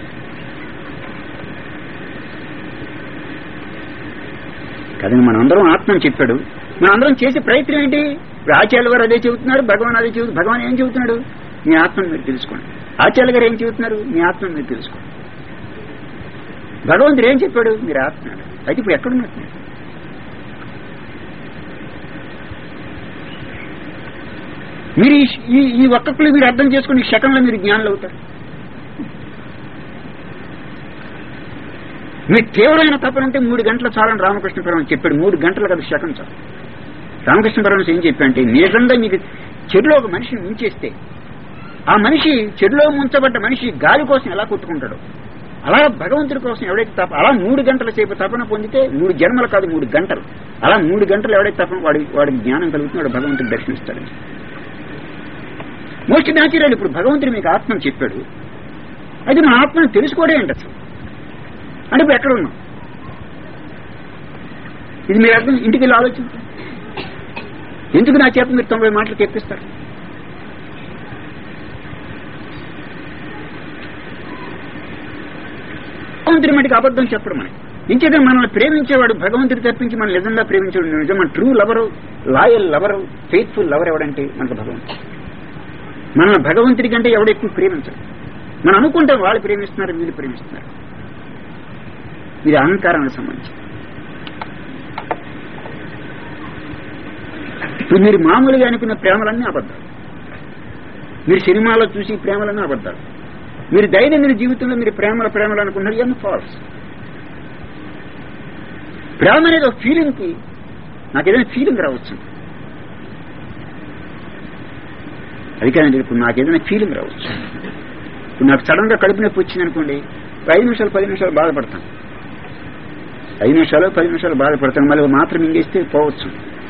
A: కదండి మనం అందరం ఆత్మని చెప్పాడు మనం అందరం చేసే ప్రయత్నం ఏంటి ఇప్పుడు ఆచార్య గారు అదే చెబుతున్నారు భగవాన్ అదే చెబుతు భగవాన్ ఏం చెబుతున్నాడు మీ ఆత్మను మీరు తెలుసుకోండి ఆచార్య గారు ఏం చెబుతున్నారు మీ ఆత్మను మీరు తెలుసుకోండి భగవంతుడు ఏం చెప్పాడు మీరు ఆత్మ అయితే ఇప్పుడు ఎక్కడున్నట్టు మీరు ఈ ఈ ఒక్కళ్ళు మీరు అర్థం చేసుకుని శకంలో మీరు జ్ఞానులు అవుతారు మీరు తీవ్రమైన తపనంటే మూడు గంటల చాలని రామకృష్ణ పరమహంస చెప్పాడు మూడు గంటలు కదా శకం చాలు రామకృష్ణ పరమహంస ఏం చెప్పాడంటే నిజంగా మీకు చెడులో ఒక మనిషిని ముంచేస్తే ఆ మనిషి చెడులో ముంచబడ్డ మనిషి గాలి కోసం ఎలా కొట్టుకుంటాడు అలా భగవంతుడి కోసం ఎవడైతే తప అలా మూడు గంటల సేపు తపన పొందితే మూడు జన్మలు కాదు మూడు గంటలు అలా మూడు గంటలు ఎవడైతే తపన వాడి వాడికి జ్ఞానం కలుగుతున్నాడు భగవంతుడు దర్శనిస్తాడు మోస్ట్ న్యాచురల్ ఇప్పుడు భగవంతుడు మీకు ఆత్మను చెప్పాడు అది మన ఆత్మను తెలుసుకోవడం ఏంటి అసలు అంటే ఇప్పుడు ఎక్కడ ఉన్నాం ఇది మీరు అర్థం ఇంటికి వెళ్ళి ఆలోచించండి ఎందుకు నా చేత మీరు తొంభై మాటలు తెప్పిస్తారు భగవంతుడి మటుకు అబద్ధం చెప్పడం మనకి ఇంకేదో మనల్ని ప్రేమించేవాడు భగవంతుడి తప్పించి మనం నిజంగా ప్రేమించేవాడు నిజం మన true lover loyal lover faithful lover ఎవడంటే మనకు భగవంతుడు మన భగవంతుడి కంటే ఎవడు ఎక్కువ ప్రేమించడు మనం అనుకుంటాం వాళ్ళు ప్రేమిస్తున్నారు వీళ్ళు ప్రేమిస్తున్నారు ఇది అహంకారానికి సంబంధించి ఇప్పుడు మీరు మామూలుగా అనుకున్న ప్రేమలన్నీ అబద్ధాలు మీరు సినిమాలో చూసి ప్రేమలన్నీ అబద్ధాలు మీరు దైనందిన జీవితంలో మీరు ప్రేమల ప్రేమలు అనుకున్నారు ఇవన్నీ ఫాల్స్ ప్రేమ అనేది ఒక ఫీలింగ్ కి నాకు ఏదైనా ఫీలింగ్ రావచ్చు అది కాదండి ఇప్పుడు నాకు ఏదైనా ఫీలింగ్ రావచ్చు ఇప్పుడు నాకు సడన్ గా కడుపు నొప్పి వచ్చింది అనుకోండి ఐదు నిమిషాలు పది నిమిషాలు బాధపడతాను ఐదు నిమిషాలు పది నిమిషాలు బాధపడతాను మళ్ళీ మాత్రం మింగేస్తే పోవచ్చు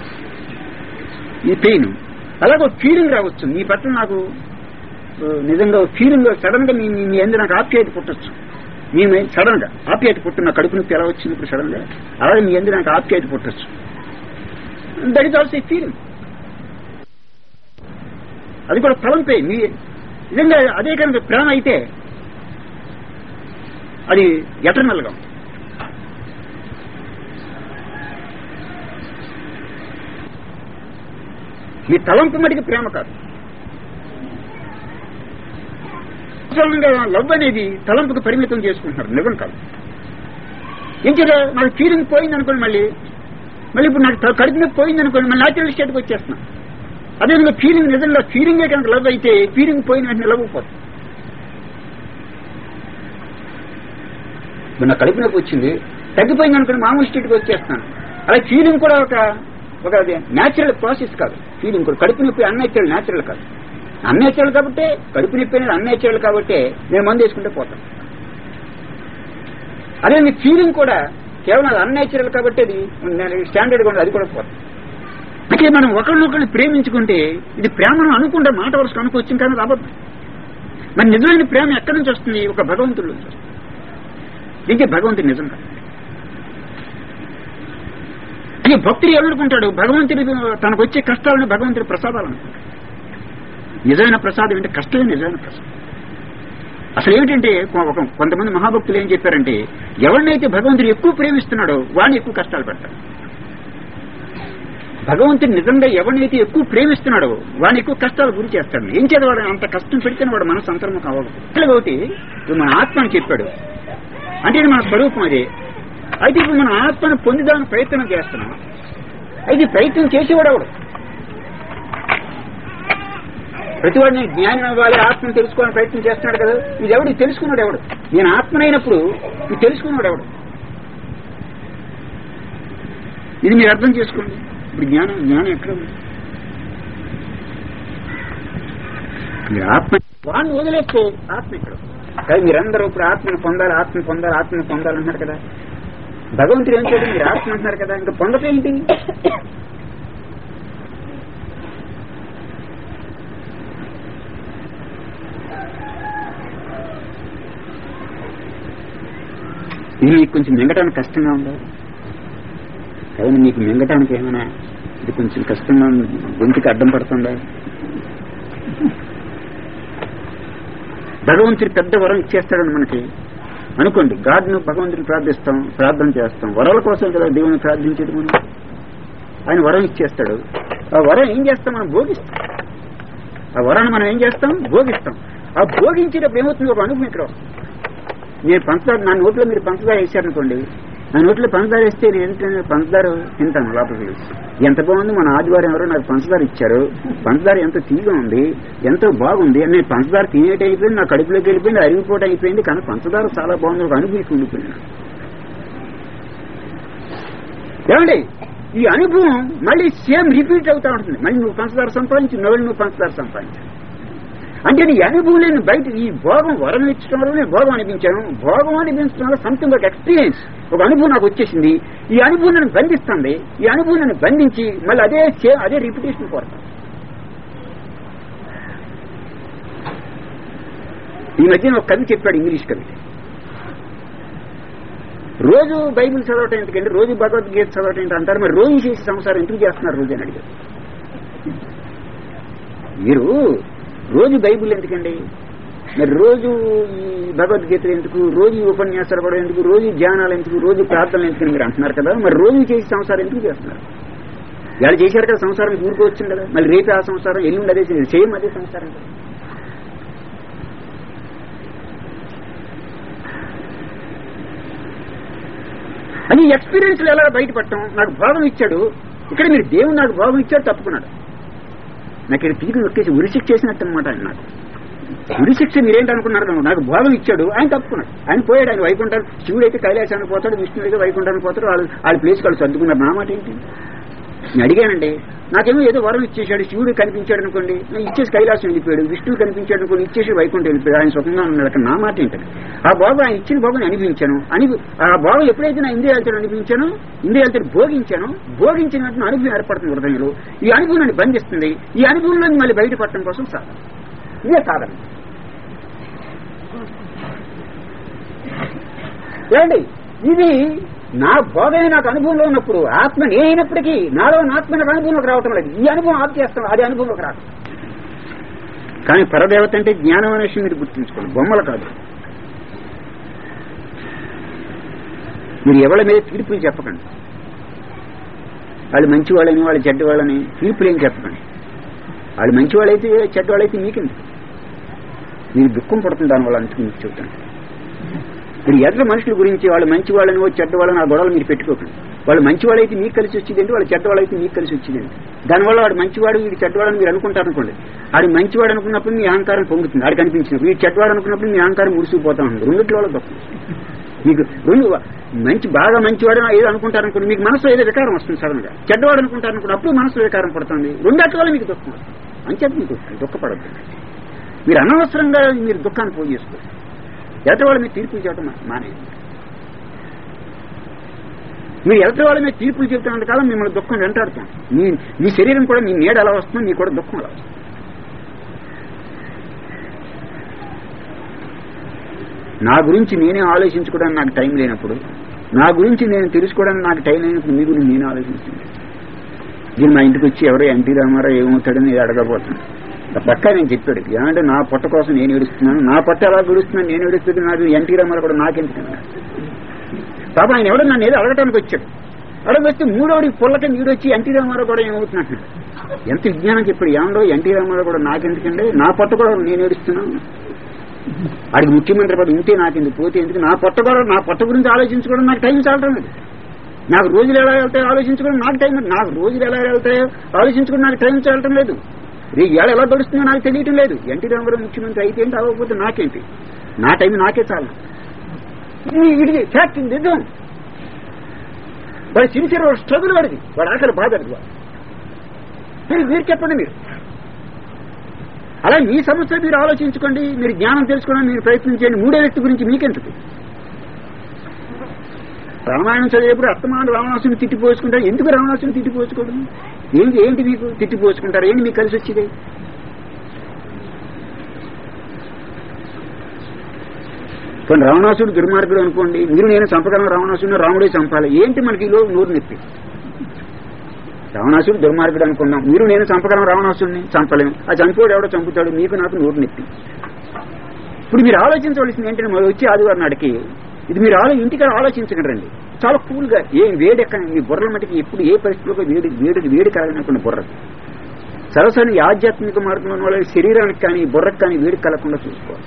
A: ఈ పెయిన్ అలాగే ఒక ఫీలింగ్ రావచ్చు మీ పట్ల నాకు ఆ, నిజంగా ఫీలింగ్ సడన్ గా మీ మీ- మీ అందరూ నాకు ఆప్యాయత పుట్టచ్చు మీ సడన్ గా ఆప్యాయత పుట్టిన కడుపు నొప్పి ఎలా వచ్చింది ఇప్పుడు సడన్ గా అలాగే మీ అందరూ నాకు ఆప్యాయత పుట్టచ్చు దట్ ఇస్ ఆల్సో ఫీలింగ్ అది కూడా తలంపే మీ నిజంగా అదే కనుక ప్రేమ అయితే అది ఎటర్నల్ గా ఉంటుంది. మీ తలంపు మటుకు ప్రేమ కాదు వాస్తవంగా లవ్ అనేది తలంపుకు పరిమితం చేసుకుంటున్నారు నిజం కాదు ఇంకేదో నాకు ఫీలింగ్ పోయింది అనుకోండి మళ్ళీ మళ్ళీ ఇప్పుడు నాకు త- కడుపు నొప్పి పోయింది అనుకోండి మళ్ళీ న్యాచురల్ స్టేట్కి వచ్చేస్తున్నా అదే విధంగా ఫీలింగ్ నిజంగా ఫీలింగే కనుక లవ్ అయితే ఫీలింగ్ పోయిన వెంటనే లవ్ పోతుంది ఇప్పుడు నా కడుపు నొప్పి వచ్చింది తగ్గిపోయింది అనుకుని మామూలు స్టేట్కి వచ్చేస్తాను అలా ఫీలింగ్ కూడా ఒక ఒక న్యాచురల్ ప్రాసెస్ కాదు ఫీలింగ్ కూడా కడుపు నొప్పి అన్నేచురల్ న్యాచురల్ కాదు అన్నేచురల్ కాబట్టి కడుపు నొప్పి అనేది అన్నేచురల్ కాబట్టి నేను మందు వేసుకుంటే పోతాను అదే మీ ఫీలింగ్ కూడా కేవలం అది అన్నేచురల్ కాబట్టి అది స్టాండర్డ్ కూడా అది కూడా పోతుంది అంటే మనం ఒకరినొకరిని ప్రేమించుకుంటే ఇది ప్రేమను అనుకుంటే మాట వరుసకు అనుకోవచ్చు కానీ అది అబద్ధం మరి నిజమైన ప్రేమ ఎక్కడి నుంచి వస్తుంది ఒక భగవంతుడి నుంచి వస్తుంది దీనికి భగవంతుడు నిజం కాదు ఈ భక్తుడు ఏమనుకుంటాడు భగవంతుడి తనకు వచ్చే కష్టాలను భగవంతుడి ప్రసాదాలు అనుకుంటాడు నిజమైన ప్రసాదం అంటే కష్టమే నిజమైన ప్రసాదం అసలు ఏమిటంటే కొ- ఒక కొంతమంది మహాభక్తులు ఏం చెప్పారంటే ఎవరినైతే భగవంతుడు ఎక్కువ ప్రేమిస్తున్నాడో వాడిని ఎక్కువ కష్టాలు పెడతాడు భగవంతుడు నిజంగా ఎవరినైతే ఎక్కువ ప్రేమిస్తున్నాడో వాడిని ఎక్కువ కష్టాలు గురి చేస్తాడు ఏం చేత వాడు అంత కష్టం పెడితేనే వాడు మనసు అంతర్ముఖం కావాలి ఒకటి ఇప్పుడు మన ఆత్మ అని చెప్పాడు అంటే ఇది మన స్వరూపం అదే అయితే ఇప్పుడు మన ఆత్మను పొందిదానికి ప్రయత్నం చేస్తున్నాం అయితే ఈ ప్రయత్నం చేసేవాడు ఎవడు ప్రతివాడిని జ్ఞానం ఇవ్వాలి ఆత్మను తెలుసుకోవాలని ప్రయత్నం చేస్తున్నాడు కదా ఇది ఎవడు ఇది తెలుసుకున్నాడు ఎవడు నేను ఆత్మనైనప్పుడు ఇది తెలుసుకున్నాడు ఎవడు ఇది మీరు అర్థం చేసుకోండి ఇప్పుడు జ్ఞానం జ్ఞానం ఎక్కడ ఉంది మీరు ఆత్మ వాడిని వదిలేస్తే ఆత్మ ఇక్కడ ఉంది. కానీ మీరందరూ ఇప్పుడు ఆత్మను పొందాలి ఆత్మను పొందాలి ఆత్మను పొందాలి అంటున్నారు కదా భగవంతుడు ఏం చేయడం మీరు ఆత్మ అంటున్నారు కదా ఇంకా పొందటేంటి ఇది మీకు కొంచెం మింగటానికి కష్టంగా ఉందా కానీ మీకు మింగటానికి ఏమైనా ఇది కొంచెం కష్టంగా ఉంది గొంతుకి అడ్డం పడుతుందా భగవంతుడి పెద్ద వరం ఇచ్చేస్తాడని మనకి అనుకోండి గాడ్ను భగవంతుని ప్రార్థిస్తాం ప్రార్థన చేస్తాం వరాల కోసం కదా దేవుని ప్రార్థించేది మనం ఆయన వరం ఇచ్చేస్తాడు ఆ వరం ఏం చేస్తాం మనం భోగిస్తాం ఆ వరాన్ని మనం ఏం చేస్తాం భోగిస్తాం ఆ భోగించేటప్పుడు ఏమవుతుంది ఒక అనుభవం ఇక్కడ వస్తుంది. నేను పంచదార నా నోట్లో మీరు పంచదార వేశారనుకోండి నా నోట్లో పంచదార వేస్తే నేను ఏంటంటే పంచదార తింటాను లోపలికి వెళ్ళి. ఎంత బాగుంది మన ఆదివారం ఎవరో నాకు పంచదార ఇచ్చారు పంచదార ఎంత తీగా ఉంది ఎంతో బాగుంది అని నేను పంచదార తినేట అయిపోయింది నా కడుపులోకి వెళ్ళిపోయింది అరిగిపోవటం అయిపోయింది కానీ పంచదార చాలా బాగుంది ఒక అనుభూతి ఉండిపోయింది నాకు. ఏమండి ఈ అనుభవం మళ్ళీ సేమ్ రిపీట్ అవుతా ఉంటుంది మళ్ళీ నువ్వు పంచదార సంపాదించి మళ్ళీ నువ్వు పంచదార సంపాదించు అంటే నీ అనుభవం నేను బయట ఈ భోగం వరం ఇచ్చడం వల్ల నేను భోగం అనిపించాను భోగం అనిపించడం వల్ల సంథింగ్ ఒక ఎక్స్పీరియన్స్ ఒక అనుభవం నాకు వచ్చేసింది ఈ అనుభవం నన్ను బంధిస్తుంది ఈ అనుభవం నన్ను బంధించి మళ్ళీ అదే చే- అదే రిపిటేషన్ కోరతాను ఈ మధ్యన ఒక కవి చెప్పాడు ఇంగ్లీష్ కవి రోజు బైబిల్ చదవటం ఎందుకండి రోజు భగవద్గీత చదవటం ఏంటి అంటారు మరి రోజు చేసి సంసారం ఎందుకు చేస్తున్నారు రోజు అని అడిగారు మీరు రోజు బైబిల్ ఎందుకండి మరి రోజు ఈ భగవద్గీత ఎందుకు రోజు ఈ ఉపన్యాసాలు కూడా ఎందుకు రోజు ఈ ధ్యానాలు ఎందుకు రోజు ప్రార్థనలు ఎందుకు మీరు అంటున్నారు కదా మరి రోజు చేసి సంసారం ఎందుకు చేస్తున్నారు ఇవాళ చేశారు కదా సంసారం ఊరుకోవచ్చింది కదా మళ్ళీ రేపే ఆ సంసారం ఎల్లుండి అదే సేమ్ అదే సంసారం కదా అని ఎక్స్పీరియన్స్ ఎలా బయటపడటం నాకు భాగం ఇచ్చాడు ఇక్కడ మీరు దేవుడు నాకు భాగం ఇచ్చాడు తప్పుకున్నాడు నాకు ఇక్కడ పీకి నొక్కేసి ఉరిశిక్ష చేసినట్టు అనమాట ఆయన నాకు ఉరిశిక్ష మీరేంటి అనుకున్నారు నాకు భాగం ఇచ్చాడు ఆయన తప్పుకున్నాడు ఆయన పోయాడు ఆయన వైకుంఠాలు శివుడు అయితే కైలాసానికి పోతాడు విష్ణువు అయితే వైకుంఠానికి పోతాడు వాళ్ళు వాళ్ళ ప్లేస్ వాళ్ళు సర్దుకున్నారు నా మాట ఏంటి నేను అడిగానండి నాకేమో ఏదో వరం ఇచ్చేశాడు శివుడు కనిపించాడు అనుకోండి ఇచ్చేసి కైలాసం వెళ్ళిపోయాడు విష్ణువు కనిపించాడు అనుకోండి ఇచ్చేసి వైకుంఠం వెళ్ళిపోయాడు ఆయన స్వతంగా ఉన్నాడు అక్కడ నా మాట ఏంటండి ఆ బాబు ఆయన ఇచ్చిన బాబుని అనిపించాను అని ఆ బాబు ఎప్పుడైతే నా ఇంద్రియాలతో అనిపించానో ఇంద్రియాలతో భోగించాను భోగించిన వెంటనే అనుభవం ఏర్పడుతుంది హృదయంలో ఈ అనుభవం నన్ను బంధిస్తుంది ఈ అనుభవంలో మళ్ళీ బయటపడటం కోసం సాధన ఇదే సాధన ఏమండి ఇది నా బోధనే నాకు అనుభవంలో ఉన్నప్పుడు ఆత్మ నేనైనప్పటికీ నాలో ఆత్మ నాకు అనుభవంలోకి రావటం లేదు ఈ అనుభవం ఆప్ చేస్తాం అది అనుభవంలోకి రాదు కానీ పరదేవత అంటే జ్ఞానం అనే విషయం మీరు గుర్తుంచుకోండి బొమ్మలు కాదు మీరు ఎవరి మీద తీర్పులు చెప్పకండి వాళ్ళు మంచి వాళ్ళని వాళ్ళు చెడ్డ వాళ్ళని తీర్పులు ఏం చెప్పకండి వాళ్ళు మంచి వాళ్ళైతే చెడ్డ వాళ్ళైతే మీకెందుకు మీరు దుఃఖం పడుతుంది దానివల్ల అందుకు మీకు చెబుతాను మీరు ఎదురు మనుషుల గురించి వాళ్ళు మంచి వాళ్ళని ఓ చెడ్డ వాళ్ళని ఆ గొడవలు మీరు పెట్టుకోకండి వాళ్ళు మంచి వాళ్ళైతే మీకు కలిసి వచ్చిందంటే వాళ్ళు చెడ్డ వాళ్ళైతే మీకు కలిసి వచ్చిందండి దానివల్ల వాడు మంచివాడు వీడు చెడ్డవాడని మీరు అనుకుంటారు అనుకోండి ఆడు మంచివాడు అనుకున్నప్పుడు మీ అహంకారం పొంగుతుంది ఆడు కనిపించినప్పుడు వీడు చెడ్డవాడు అనుకున్నప్పుడు మీ అహంకారం ముడిసిపోతా ఉంది రెండిట్లో వాళ్ళ దుఃఖం మీకు రెండు మంచి బాగా మంచివాడు ఏదో అనుకుంటారు అనుకోండి మీకు మనసులో ఏదో వికారం వస్తుంది సడన్ గా చెడ్డవాడు అనుకుంటారు అనుకోండి అప్పుడు మనసులో వికారం పడుతుంది రెండట్ల వల్ల మీకు దుఃఖం వస్తుంది అంచేత మీకు దుఃఖపడద్దు మీరు అనవసరంగా మీరు దుఃఖాన్ని పోగు చేసుకోండి ఎదుటి వాళ్ళ మీద తీర్పులు చెప్పడం మానేయండి మీరు ఎదుటి వాళ్ళ మీద తీర్పులు చెప్తున్నంత కాలం మిమ్మల్ని దుఃఖం వెంటాడుతాం మీ మీ శరీరం కూడా మీ నీడ ఎలా వస్తుందో మీకు కూడా దుఃఖం అలా వస్తుంది నా గురించి నేనే ఆలోచించుకోవడానికి నాకు టైం లేనప్పుడు నా గురించి నేను తెలుసుకోవడానికి నాకు టైం లేనప్పుడు మీ గురించి నేనే ఆలోచించింది దీన్ని మా ఇంటికి వచ్చి ఎవరో ఎన్టీ రామారావు ఏమవుతాడని అడగబోతున్నాను పక్కా నేను చెప్పాడు ఏమంటే నా పొట్ట కోసం నేను ఏడుస్తున్నాను నా పొట్ట ఎలా గడుస్తున్నాను నేను ఏడుస్తుంది నాకు ఎన్టీ రామారావు కూడా నాకెందుకన్నా పాప ఆయన ఎవడో నన్ను ఏదో అడగటానికి వచ్చాడు అడగొస్తే మూడోడి పుల్లకి నీడొచ్చి ఎన్టీ రామారావు కూడా ఏమవుతున్నట్టు ఎంత విజ్ఞానం చెప్పాడు ఏమండో ఎన్టీ రామారావు కూడా నాకెందుకండి నా పొట్ట కూడా నేను ఏడుస్తున్నాను వాడికి ముఖ్యమంత్రి పడి ఉంటే నాకెందుకు పోతే ఎందుకు నా పొట్ట కూడా నా పొట్ట గురించి ఆలోచించుకోవడం నాకు టైం చాలటం లేదు నాకు రోజులు ఎలా వెళ్తాయో ఆలోచించుకోవడం నాకు టైం నాకు రోజులు ఎలా వెళ్తాయో ఆలోచించుకోవడం నాకు టైం చాలటం లేదు రేపు ఏడ ఎలా గడుస్తుందో నాకు తెలియటం లేదు ఎన్టీ రామారావు ముఖ్యమంత్రి అయితే ఏంటి అవ్వకపోతే నాకేంటి నా టైం నాకే చాలు ఇది ఫ్యాక్ట్ నిజం వాడి సిన్సియర్ వాడు స్ట్రగుల్ వాడిది వాడు ఆకలి బాధ అది వాడు. మీరు మీరు చెప్పండి మీరు అలా మీ సమస్య మీరు ఆలోచించుకోండి మీరు జ్ఞానం తెలుసుకోవడానికి మీరు ప్రయత్నించండి మూడో వ్యక్తి గురించి మీకెందుకు రామాయణం చదివేప్పుడు అర్థమాన రావణాసుని తిట్టిపోసుకుంటారు ఎందుకు రావణాసుని తిట్టిపోసుకోవడం ఏంటి ఏంటి మీకు తిట్టిపోసుకుంటారు ఏంటి మీకు కలిసి వచ్చేది కొన్ని రావణాసుడు దుర్మార్గుడు అనుకోండి మీరు నేను చంపగలను రావణాసుడిని రాముడే చంపాలి ఏంటి మనకి ఈలో నోరు నొప్పి రావణాసుడు దుర్మార్గుడు అనుకున్నాం మీరు నేను చంపగలం రావణాసుడిని చంపలేము ఆ చంపేవాడు ఎవడో చంపుతాడు మీకు నాకు నోరు నొప్పి ఇప్పుడు మీరు ఆలోచించవలసింది ఏంటంటే మరి వచ్చి ఆదివారం నాటికి ఇది మీరు ఆలో ఇంటికి ఆలోచించకండి రండి చాలా కూల్ గా ఏం వేడి ఎక్కడ మీ బుర్రల మటుకి ఎప్పుడు ఏ పరిస్థితిలో వేడి వేడి వేడి కలగనకుండా బుర్ర సరసరి ఈ ఆధ్యాత్మిక మార్గంలో ఉన్న వాళ్ళ శరీరానికి కానీ బుర్రకు కానీ వేడి కలగకుండా చూసుకోవాలి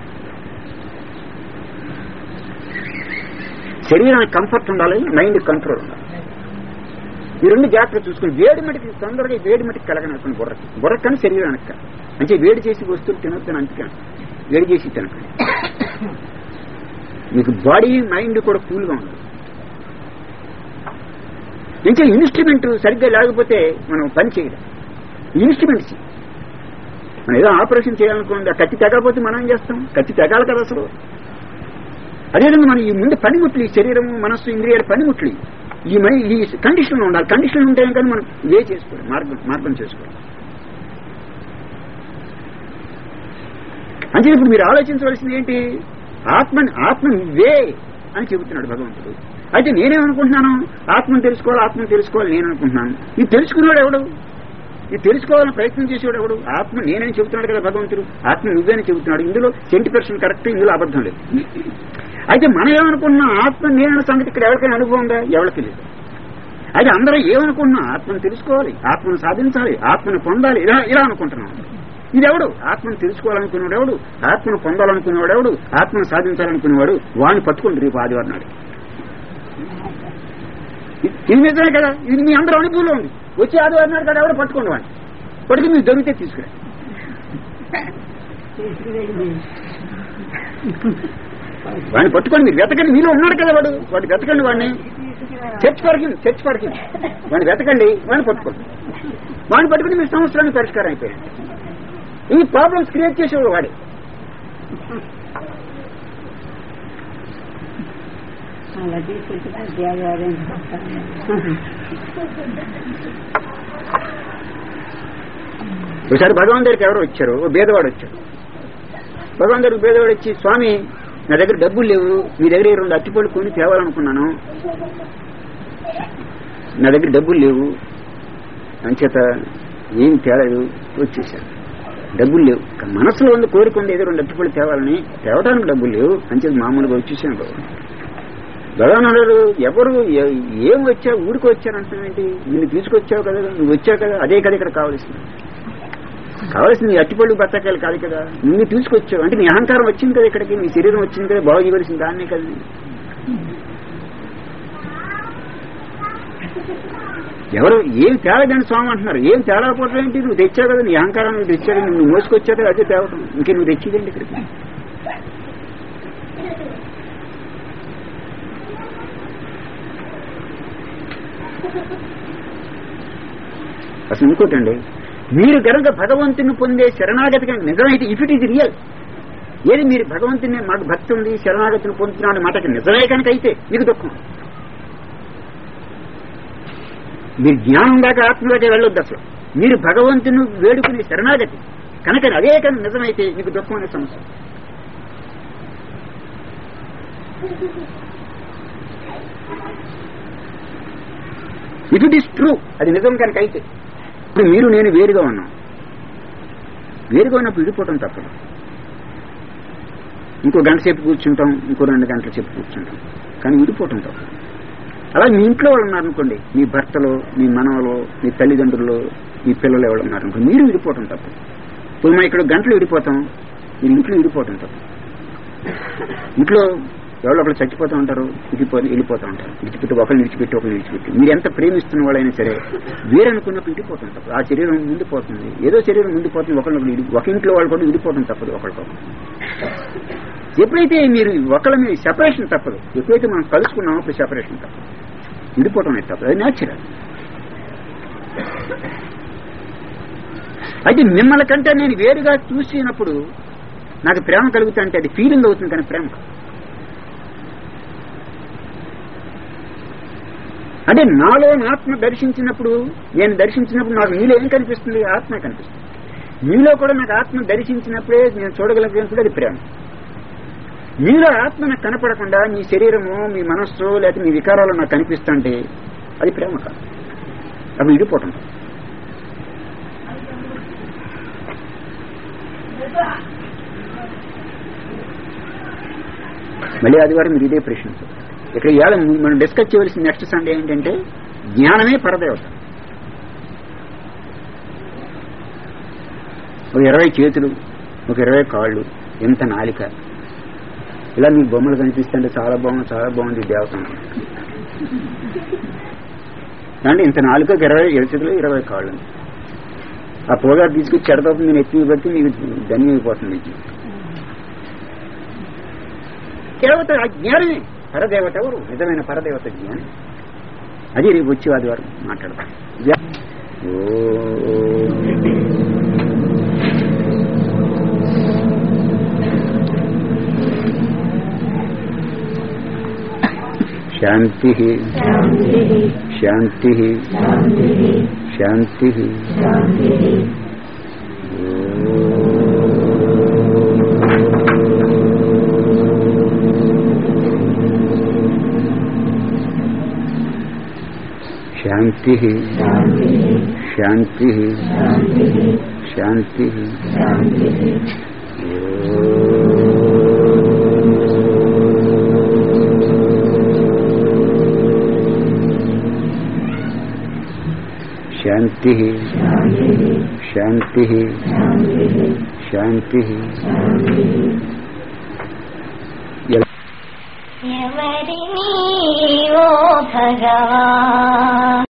A: శరీరానికి కంఫర్ట్ ఉండాలి మైండ్ కంట్రోల్ ఉండాలి ఈ రెండు జాగ్రత్తలు చూసుకుని వేడి మటుకి తొందరగా ఈ వేడి మటుకు కలగనటువంటి బుర్రకి బుర్రకు కానీ శరీరానికి కానీ అంటే వేడి చేసి వస్తువులు తినొద్దని అందుకని వేడి చేసి తినకండి మీకు బాడీ మైండ్ కూడా కూల్గా ఉండదు ఇంకా ఇన్స్ట్రుమెంట్ సరిగ్గా లేకపోతే మనం పని చేయడం ఇన్స్ట్రుమెంట్స్ మనం ఏదో ఆపరేషన్ చేయాలనుకోండి ఆ కత్తి తెగకపోతే మనం ఏం చేస్తాం కత్తి తెగాలి కదా అసలు అదేవిధంగా మనం ఈ ముందు పనిముట్లు ఈ శరీరము మనస్సు ఇంద్రియాలు పనిముట్లు ఈ మై ఈ కండిషన్ ఉండాలి కండిషన్ ఉంటే కానీ మనం వే చేసుకోవాలి మార్గం మార్గం చేసుకోవాలి అంటే ఇప్పుడు మీరు ఆలోచించవలసింది ఏంటి ఆత్మ ఆత్మ వే అని చెబుతున్నాడు భగవంతుడు అయితే నేనేమనుకుంటున్నాను ఆత్మను తెలుసుకోవాలి ఆత్మను తెలుసుకోవాలి నేను అనుకుంటున్నాను ఇది తెలుసుకున్నాడు ఎవడు ఇది తెలుసుకోవాలని ప్రయత్నం చేసేవాడు ఎవడు ఆత్మ నేనని చెబుతున్నాడు కదా భగవంతుడు ఆత్మ నువ్వేని చెబుతున్నాడు ఇందులో సెంటీ పర్సెంట్ కరెక్ట్ ఇందులో అబద్ధం లేదు అయితే మనం ఏమనుకుంటున్నాం ఆత్మ నేనన్న సంగతి ఇక్కడ ఎవరికైనా అనుభవం ఉందా ఎవరికి లేదు అయితే అందరూ ఏమనుకుంటున్నాం ఆత్మను తెలుసుకోవాలి ఆత్మను సాధించాలి ఆత్మను పొందాలి ఇలా ఇలా అనుకుంటున్నాం ఇది ఎవడు ఆత్మను తెలుసుకోవాలనుకునేవాడు ఎవడు ఆత్మను పొందాలనుకునేవాడు ఎవడు ఆత్మను సాధించాలనుకునేవాడు వాడిని పట్టుకోండి రేపు ఆదివారం నాడు ఇది నిజమే కదా ఇది మీ అందరూ అనుభవంలో ఉంది వచ్చి ఆదివారం నాడు కదా ఎవడో పట్టుకోండి వాడిని పట్టుకుని మీరు దొరికితే తీసుకురా వాడిని పట్టుకోండి మీరు వెతకండి మీలో ఉన్నాడు కదా వాడు వాడు వెతకండి వాడిని చర్చ్ పడికింది చర్చ్ పడికింది వాడిని వెతకండి వాడిని పట్టుకోండి వాడిని పట్టుకుని మీ సంవత్సరానికి పరిష్కారం అయిపోయాడు ఈ ప్రాబ్లమ్స్ క్రియేట్ చేసేవాడు వాడే
B: అలా తీసుకుంటే దేవాలయం
A: ఒకసారి భగవాన్ దగ్గరికి ఎవరో వచ్చారు ఓ బేదవాడు వచ్చాడు భగవాన్ దగ్గరికి బేదవాడు వచ్చి స్వామి నా దగ్గర డబ్బులు లేవు మీ దగ్గర ఈ రెండు అట్టిపళ్ళు కొని తేవాలనుకున్నాను నా దగ్గర డబ్బులు లేవు అంచేత ఏం తేలేదు వచ్చేసాడు డబ్బులు లేవు కానీ మనసులో ఉంది కోరిక ఉంది ఏదో రెండు అట్టిపళ్ళు తేవాలని తేవడానికి డబ్బులు లేవు అంచేత మామూలుగా వచ్చేసాను భగవాన్ భగవాన్ అన్నారు ఎవరు ఏ- ఏం వచ్చావు ఊరికి వచ్చానంటున్నావేంటి నిన్ను తీసుకొచ్చావు కదా నువ్వు వచ్చావు కదా అదే కదా ఇక్కడ కావలసింది కావాల్సింది అట్టిపళ్ళు బత్తకాయలు కాదు కదా నిన్ను తీసుకొచ్చావు అంటే నీ అహంకారం వచ్చింది కదా ఇక్కడికి నీ శరీరం వచ్చింది కదా బాగు చేయవలసింది దాన్నే కదా ఎవరు ఏం తేలేదని స్వామి అంటున్నారు ఏం తేలేకపోవడం ఏంటి నువ్వు తెచ్చావు కదా నీ అహంకారం నువ్వు తెచ్చావు నువ్వు మోసుకొచ్చావు కదా అదే తేవటం ఇంకే నువ్వు తెచ్చిదండి ఇక్కడికి అసలు ఇంకోటండి మీరు కనుక భగవంతుని పొందే శరణాగతి కనుక నిజమైతే ఇఫ్ ఇట్ ఈజ్ రియల్ ఏది మీరు భగవంతుని మాకు భక్తి ఉంది శరణాగతిని పొందుతున్నాడు మాటకి నిజమే కనుక అయితే మీకు దుఃఖం మీరు జ్ఞానం దాకా ఆత్మలోకి వెళ్ళొద్దు అసలు మీరు భగవంతుని వేడుకునే శరణాగతి కనుక అదే కనుక నిజమైతే మీకు దుఃఖం అనే సమస్య ఇఫ్ ఇట్ ఈస్ ట్రూ అది నిజం కనుక అయితే ఇప్పుడు మీరు నేను వేరుగా ఉన్నాం వేరుగా ఉన్నప్పుడు విడిపోవటం తప్పదు ఇంకో గంట సేపు కూర్చుంటాం ఇంకో రెండు గంటల సేపు కూర్చుంటాం కానీ విడిపోవటం తప్పదు అలా మీ ఇంట్లో వాళ్ళు ఉన్నారనుకోండి మీ భర్తలో మీ మనవలో మీ తల్లిదండ్రులు మీ పిల్లలు ఎవరు ఉన్నారనుకోండి మీరు విడిపోవటం తప్పదు ఇప్పుడు మనం ఇక్కడ గంటలు విడిపోతాం మీరు ఇంట్లో విడిపోవటం తప్పదు ఇంట్లో ఎవరో ఒకరు చచ్చిపోతూ ఉంటారు విడిపోయి వెళ్ళిపోతూ ఉంటారు విడిచిపెట్టి ఒకరిని విడిచిపెట్టి ఒకరిని విడిచిపెట్టి మీరు ఎంత ప్రేమిస్తున్న వాళ్ళైనా సరే వేరనుకున్నప్పుడు విడిపోతాం తప్పదు ఆ శరీరం ముండిపోతుంది ఏదో శరీరం ముండిపోతుంది ఒకరినొకరు విడి ఒక ఇంట్లో వాళ్ళు కూడా విడిపోవడం తప్పదు ఒకరికొకరు ఎప్పుడైతే మీరు ఒకళ్ళ మీద సెపరేషన్ తప్పదు ఎప్పుడైతే మనం కలుసుకున్నామో అప్పుడు సెపరేషన్ తప్పదు విడిపోవటం అనేది తప్పదు అది న్యాచురల్ అయితే మిమ్మల్ని కంటే నేను వేరుగా చూసినప్పుడు నాకు ప్రేమ కలుగుతా అంటే అది ఫీలింగ్ అవుతుంది కానీ ప్రేమ కాదు. అంటే నాలో ఆత్మ దర్శించినప్పుడు నేను దర్శించినప్పుడు నాకు నీలో ఏం కనిపిస్తుంది ఆత్మ కనిపిస్తుంది మీలో కూడా నాకు ఆత్మ దర్శించినప్పుడే నేను చూడగలిగినప్పుడు అది ప్రేమ మీలో ఆత్మ నాకు కనపడకుండా మీ శరీరము మీ మనస్సు లేకపోతే మీ వికారాలు నాకు కనిపిస్తుంటే అది ప్రేమ కాదు అవి విడిపోవటం మళ్ళీ ఆదివారం మీరు ఇదే ప్రశ్న ఇక్కడ ఇవాళ మనం డిస్కస్ చేయవలసిన నెక్స్ట్ సండే ఏంటంటే జ్ఞానమే పరదేవత ఒక ఇరవై చేతులు ఒక ఇరవై కాళ్ళు ఎంత నాలిక ఇలా మీకు బొమ్మలు కనిపిస్తుంటే చాలా బాగుంది చాలా బాగుంది ఈ దేవత అంటే ఇంత నాలుగు ఇరవై చేతులు ఇరవై కాళ్ళు ఆ పోగా తీసుకొచ్చి చెడతోపు నేను ఎత్తి బట్టి మీకు ధన్యమైపోతుంది మీకు దేవత ఆ జ్ఞానమే పరదేవత ఎవరు నిజమైన పరదేవత జ్ఞానం అది రేపు వచ్చి ఆదివారం మాట్లాడతాం శాంతి శాంతి శాంతి ఓ శాంతి శాంతి శాంతి శాంతి శాంతి శాంతి
C: ఎవరిని ఓ భగవా